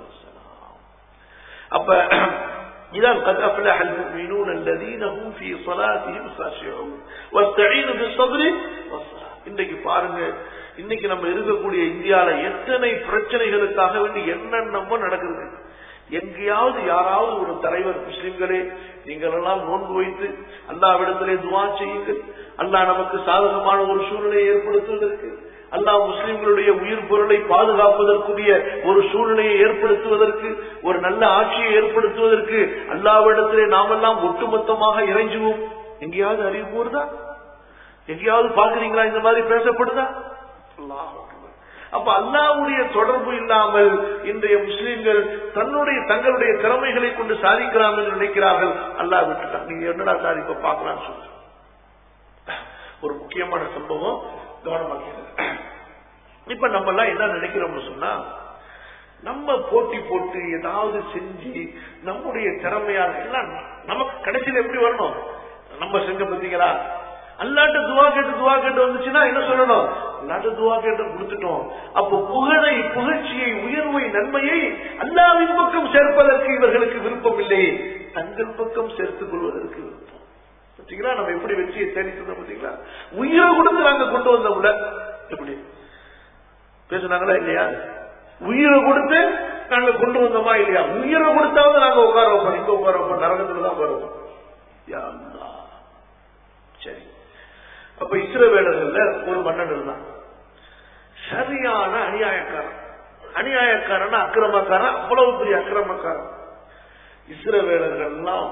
[SPEAKER 1] அப்ப إذا قد أفلح المؤمنون الذين هم في صلاتهم خاشعون واستعينوا بالصبر والصلاة இன்றைக்கு பாருங்க இன்னைக்கு நம்ம இருக்கக்கூடிய இந்தியால எத்தனை பிரச்சனைகளுக்காக வேண்டி என்னென்னமோ நடக்குது எங்கேயாவது யாராவது ஒரு தலைவர் முஸ்லிம்களே நீங்கள் எல்லாம் நோன்பு வைத்து அல்லாவிடத்திலே துவா செய்யுங்கள் அல்லாஹ் நமக்கு சாதகமான ஒரு சூழ்நிலையை ஏற்படுத்துவதற்கு அல்லாஹ் முஸ்லிம்களுடைய உயிர் பொருளை பாதுகாப்பதற்குரிய ஒரு சூழ்நிலையை ஏற்படுத்துவதற்கு ஒரு நல்ல ஆட்சியை ஏற்படுத்துவதற்கு அல்லாவிடத்திலே நாமெல்லாம் ஒட்டுமொத்தமாக இறைஞ்சுவோம் எங்கேயாவது அறிவு போறதா எங்கேயாவது பாக்குறீங்களா இந்த மாதிரி பேசப்படுதா அல்லாஹ் அப்ப அல்லாவுடைய தொடர்பு இல்லாமல் இன்றைய முஸ்லீம்கள் தன்னுடைய தங்களுடைய திறமைகளை கொண்டு சாதிக்கலாம் என்று நினைக்கிறார்கள் அல்லாஹ் விட்டுட்டான் நீங்க என்னடா சாதிப்ப பார்க்கலாம்னு சொல்ற ஒரு முக்கியமான சம்பவம் கவனமாக இப்ப நம்ம எல்லாம் என்ன நினைக்கிறோம்னு சொன்னா நம்ம போட்டி போட்டு ஏதாவது செஞ்சு நம்முடைய திறமையாக எல்லாம் நமக்கு கடைசியில் எப்படி வரணும் நம்ம செஞ்ச பார்த்தீங்களா அல்லாட்ட துவா கேட்டு துவா கேட்டு வந்துச்சுன்னா என்ன சொல்லணும் அல்லாட்ட துவா கேட்டு கொடுத்துட்டோம் அப்போ புகழை புகழ்ச்சியை உயர்வை நன்மையை அல்லாவின் பக்கம் சேர்ப்பதற்கு இவர்களுக்கு விருப்பம் இல்லை தங்கள் பக்கம் சேர்த்துக் கொள்வதற்கு விருப்பம் பார்த்தீங்களா நம்ம எப்படி வெற்றியை தேடிட்டு பார்த்தீங்களா உயிரை கொடுத்து நாங்க கொண்டு வந்தோம்ல எப்படி பேசுனாங்களா இல்லையா உயிரை கொடுத்து நாங்க கொண்டு வந்தோமா இல்லையா உயிரை கொடுத்தாவது நாங்க உட்கார வைப்போம் இங்க உட்கார வைப்போம் நரகத்துல தான் உட்கார வைப்போம் யா அல்லாஹ். சரி அப்ப இஸ்ரவேலர்கள்ல ஒரு மன்னன் இருந்தான் சரியான அநியாயக்காரன் அநியாயக்காரன் அக்கிரமக்காரன் அவ்வளவு பெரிய அக்கிரமக்காரன் இஸ்ரவேலர்கள் எல்லாம்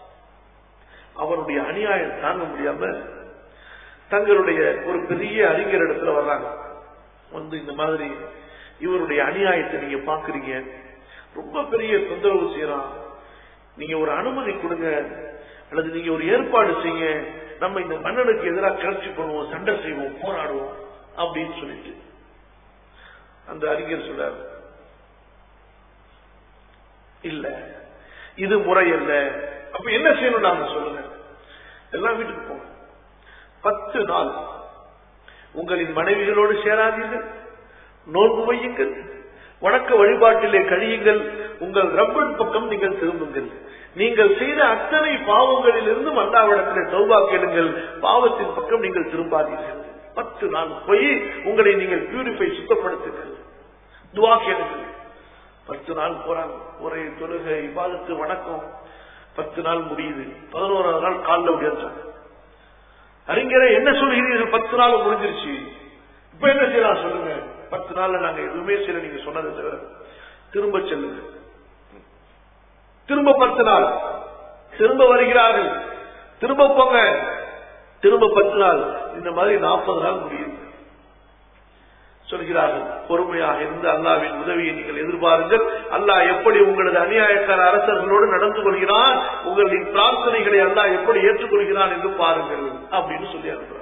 [SPEAKER 1] அவருடைய அநியாயம் தாங்க முடியாம தங்களுடைய ஒரு பெரிய அறிஞர் இடத்துல வர்றாங்க வந்து இந்த மாதிரி இவருடைய அநியாயத்தை நீங்க பாக்குறீங்க ரொம்ப பெரிய தொந்தரவு செய்யறான் நீங்க ஒரு அனுமதி கொடுங்க அல்லது நீங்க ஒரு ஏற்பாடு செய்ய நம்ம இந்த மன்னனுக்கு எதிராக கிளர்ச்சி பண்ணுவோம் சண்டை செய்வோம் போராடுவோம் அப்படின்னு சொல்லிட்டு அந்த அறிஞர் சொல்றாரு இல்ல இது முறை அல்ல அப்ப என்ன செய்யணும் நாங்க சொல்லுங்க எல்லாம் வீட்டுக்கு போங்க பத்து நாள் உங்களின் மனைவிகளோடு சேராதீர்கள் நோன்பு வையுங்கள் வணக்க வழிபாட்டிலே கழியுங்கள் உங்கள் ரப்பன் பக்கம் நீங்கள் திரும்புங்கள் நீங்கள் செய்த அத்தனை பாவங்களிலிருந்து மல்லாவிடத்திலே சௌபா கேளுங்கள் பாவத்தின் பக்கம் நீங்கள் திரும்பாதீர்கள் பத்து நாள் போய் உங்களை நீங்கள் பியூரிஃபை சுத்தப்படுத்துங்கள் துவா கேளுங்கள் பத்து நாள் போறாங்க ஒரே தொழுகை இபாதத்து வணக்கம் பத்து நாள் முடியுது பதினோராவது நாள் காலில் உடையாச்சாங்க அறிஞரே என்ன சொல்கிறீர்கள் பத்து நாள் முடிஞ்சிருச்சு இப்ப என்ன செய்யலாம் சொல்லுங்க பத்து நாள்ல நாங்க எதுவுமே செய்யல நீங்க சொன்னதை தவிர திரும்ப செல்லுங்க திரும்ப பத்து நாள் திரும்ப வருகிறார்கள் திரும்ப போங்க திரும்ப பத்து நாள் இந்த மாதிரி நாற்பது நாள் முடியுது சொல்கிறார்கள் பொறுமையாக இருந்து அல்லாவின் உதவியை நீங்கள் எதிர்பாருங்கள் அல்லாஹ் எப்படி உங்களது அநியாயக்கார அரசர்களோடு நடந்து கொள்கிறான் உங்களின் பிரார்த்தனைகளை அல்லாஹ் எப்படி ஏற்றுக்கொள்கிறான் என்று பாருங்கள் அப்படின்னு சொல்லி அனுப்புறாங்க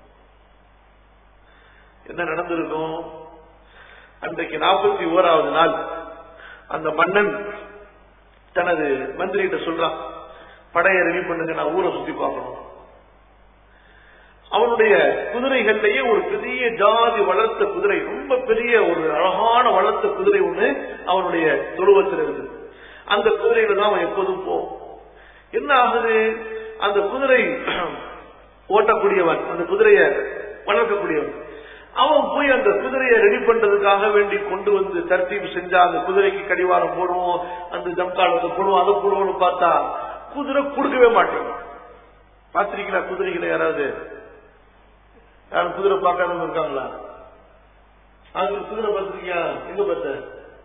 [SPEAKER 1] என்ன நடந்திருக்கும் அன்றைக்கு நாற்பத்தி ஓராவது நாள் அந்த மன்னன் தனது மந்திரிகிட்ட சொல்றான் படையை ரெடி பண்ணுங்க நான் ஊரை சுத்தி பார்க்கணும் அவனுடைய குதிரைகள்லயே ஒரு பெரிய ஜாதி வளர்த்த குதிரை ரொம்ப பெரிய ஒரு அழகான வளர்த்த குதிரை ஒண்ணு அவனுடைய துருவத்தில் இருக்குது அந்த குதிரையில தான் அவன் எப்போதும் போ என்ன ஆகுது அந்த குதிரை ஓட்டக்கூடியவன் அந்த குதிரைய வளர்க்கக்கூடியவன் அவன் போய் அந்த குதிரையை ரெடி பண்றதுக்காக வேண்டி கொண்டு வந்து தர்த்தீப் செஞ்சா அந்த குதிரைக்கு கடிவாரம் போடுவோம் அந்த ஜம்காலத்தை போடுவோம் அதை போடுவோம்னு பார்த்தா குதிரை கொடுக்கவே மாட்டேன் பாத்திருக்கீங்களா குதிரைகளை யாராவது யாரும் குதிரை பார்க்காதவங்க இருக்காங்களா அது குதிரை பார்த்திருக்கியா எங்க பார்த்த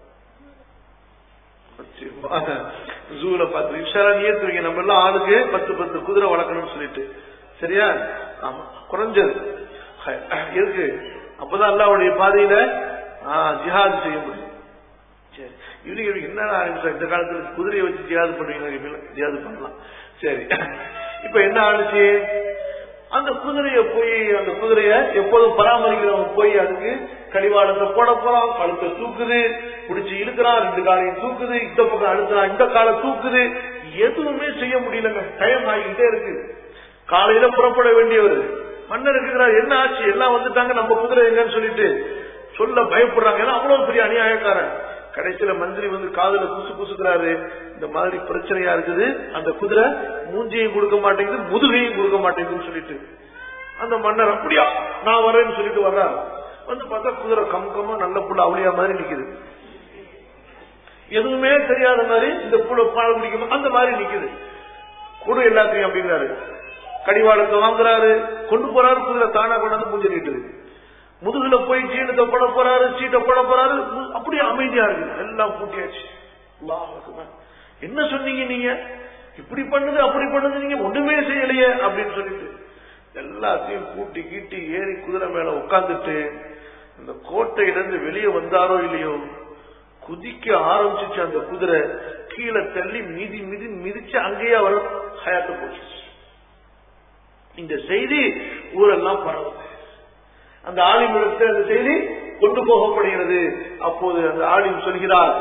[SPEAKER 1] ஜூல பார்த்து இஷாரா ஏத்துவீங்க நம்ம எல்லாம் ஆளுக்கு பத்து பத்து குதிரை வளர்க்கணும்னு சொல்லிட்டு சரியா ஆமா குறைஞ்சது எதுக்கு அப்பதான் அல்லாவுடைய பாதையில ஜிஹாது செய்ய முடியும் சரி இவங்க என்னடா ஆரம்பிச்சா இந்த காலத்துல குதிரையை வச்சு ஜியாது பண்ணுவீங்க ஜியாது பண்ணலாம் சரி இப்ப என்ன ஆனிச்சு அந்த குதிரைய போய் அந்த குதிரைய எப்போதும் பராமரிக்கிறவன் போய் அதுக்கு கடிவாளத்தை போட போறான் கழுத்தை தூக்குது பிடிச்சி இழுக்கிறான் ரெண்டு காலையும் தூக்குது இந்த பக்கம் அழுத்துறான் இந்த காலை தூக்குது எதுவுமே செய்ய முடியலங்க டைம் ஆகிக்கிட்டே இருக்கு காலையில புறப்பட வேண்டியவர் மன்னர் இருக்கிறார் என்ன ஆச்சு எல்லாம் வந்துட்டாங்க நம்ம குதிரை எங்கன்னு சொல்லிட்டு சொல்ல பயப்படுறாங்க ஏன்னா அவ்வளவு பெரிய அநியாயக்காரன் கடைசியில மந்திரி வந்து காதுல குசு குசுக்கிறாரு இந்த மாதிரி பிரச்சனையா இருக்குது அந்த குதிரை மூஞ்சியும் கொடுக்க மாட்டேங்குது முதுகையும் கொடுக்க மாட்டேங்குதுன்னு சொல்லிட்டு அந்த மன்னர் அப்படியா நான் வரேன்னு சொல்லிட்டு வர்றாரு வந்து பார்த்தா குதிரை கம்கமா நல்ல புள்ள அவளியா மாதிரி நிக்குது எதுவுமே தெரியாத மாதிரி இந்த புள்ள பால் குடிக்கும் அந்த மாதிரி நிக்குது கொடு எல்லாத்தையும் அப்படிங்கிறாரு கடிவாளத்தை வாங்குறாரு கொண்டு போறாரு குதிரை தானா கொண்டாந்து மூஞ்சி நீட்டுது முதுகுல போய் ஜீனத்தை போட போறாரு சீட்டை போட போறாரு அப்படியே அமைதியா இருக்கு எல்லாம் பூட்டியாச்சு என்ன சொன்னீங்க நீங்க இப்படி பண்ணுது அப்படி பண்ணுது நீங்க ஒண்ணுமே செய்யலையே அப்படின்னு சொல்லிட்டு எல்லாத்தையும் பூட்டி கீட்டி ஏறி குதிரை மேல உட்காந்துட்டு அந்த கோட்டையிலிருந்து வெளியே வந்தாரோ இல்லையோ குதிக்க ஆரம்பிச்சிச்சு அந்த குதிரை கீழே தள்ளி மிதி மிதி மிதிச்சு அங்கேயே அவர் ஹயாத்த போச்சு இந்த செய்தி ஊரெல்லாம் பரவும் அந்த ஆலிமிடத்து அந்த செய்தி கொண்டு போகப்படுகிறது அப்போது அந்த ஆலிம் சொல்கிறார்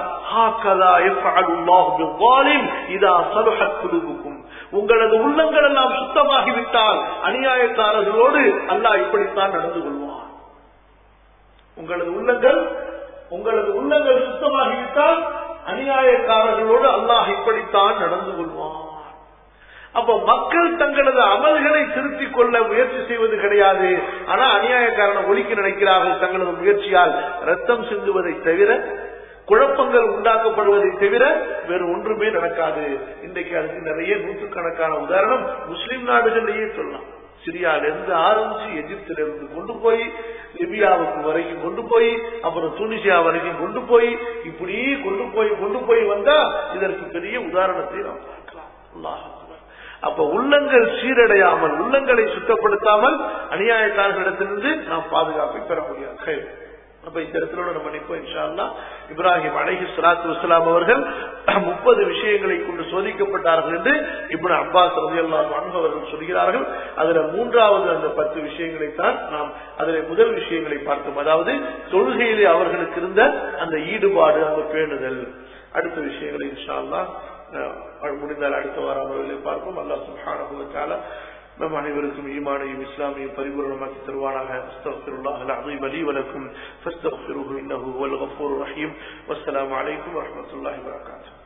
[SPEAKER 1] உங்களது உள்ளங்கள் எல்லாம் சுத்தமாகிவிட்டால் அநியாயக்காரர்களோடு அல்லாஹ் இப்படித்தான் நடந்து கொள்வான் உங்களது உள்ளங்கள் உங்களது உள்ளங்கள் சுத்தமாகிவிட்டால் அநியாயக்காரர்களோடு அல்லாஹ் இப்படித்தான் நடந்து கொள்வான் அப்ப மக்கள் தங்களது அமல்களை திருத்திக் கொள்ள முயற்சி செய்வது கிடையாது ஆனா அநியாயக்காரனை ஒழிக்க நினைக்கிறார்கள் தங்களது முயற்சியால் ரத்தம் சிந்துவதை தவிர குழப்பங்கள் உண்டாக்கப்படுவதை தவிர வேறு ஒன்றுமே நடக்காது இன்றைக்கு அதுக்கு நிறைய நூற்றுக்கணக்கான உதாரணம் முஸ்லிம் நாடுகளிலேயே சொல்லலாம் சிரியால இருந்து ஆரம்பிச்சு எகிப்தில இருந்து கொண்டு போய் லிபியாவுக்கு வரைக்கும் கொண்டு போய் அப்புறம் துனிசியா வரைக்கும் கொண்டு போய் இப்படி கொண்டு போய் கொண்டு போய் வந்தா இதற்கு பெரிய உதாரணத்தை நாம் பார்க்கலாம் அல்லாஹ் அப்ப உள்ளங்கள் சீரடையாமல் உள்ளங்களை சுத்தப்படுத்தாமல் அநியாயக்காரர்களிடத்திலிருந்து நாம் பாதுகாப்பை பெற முடியாது அப்ப இந்த இடத்துல நம்ம நிற்போம் இன்ஷா அல்லாஹ் இப்ராஹிம் அலைஹி ஸலாத்து வஸலாம் அவர்கள் முப்பது விஷயங்களை கொண்டு சோதிக்கப்பட்டார்கள் என்று இப்னு அப்பாஸ் ரலியல்லாஹு அன்ஹு அவர்கள் சொல்கிறார்கள் அதுல மூன்றாவது அந்த பத்து விஷயங்களை தான் நாம் அதில் முதல் விஷயங்களை பார்த்தோம் அதாவது தொழுகையிலே அவர்களுக்கு இருந்த அந்த ஈடுபாடு அந்த பேணுதல் அடுத்த விஷயங்களை இன்ஷா அல்லாஹ் அஹ், முடிந்தால் அடுத்த வாரம் அமர்விலே பார்ப்போம் அல்லாஹ் சுப்ஹானஹு வ தஆலா நம் அனைவருக்கும் ஈமானையும் இஸ்லாமையும் பரிபூர்ணமாக்கி தருவானாக அஸ்தக்ஃபிருல்லாஹ் அல்-அஸீம் லீ வ லக்கும் ஃபஸ்தக்ஃபிருஹு இன்னஹு ஹுவல் கஃபூருர் ரஹீம் வஸ்ஸலாமு அலைக்கும் வரஹ்மத்துல்லாஹி வபரகாத்துஹு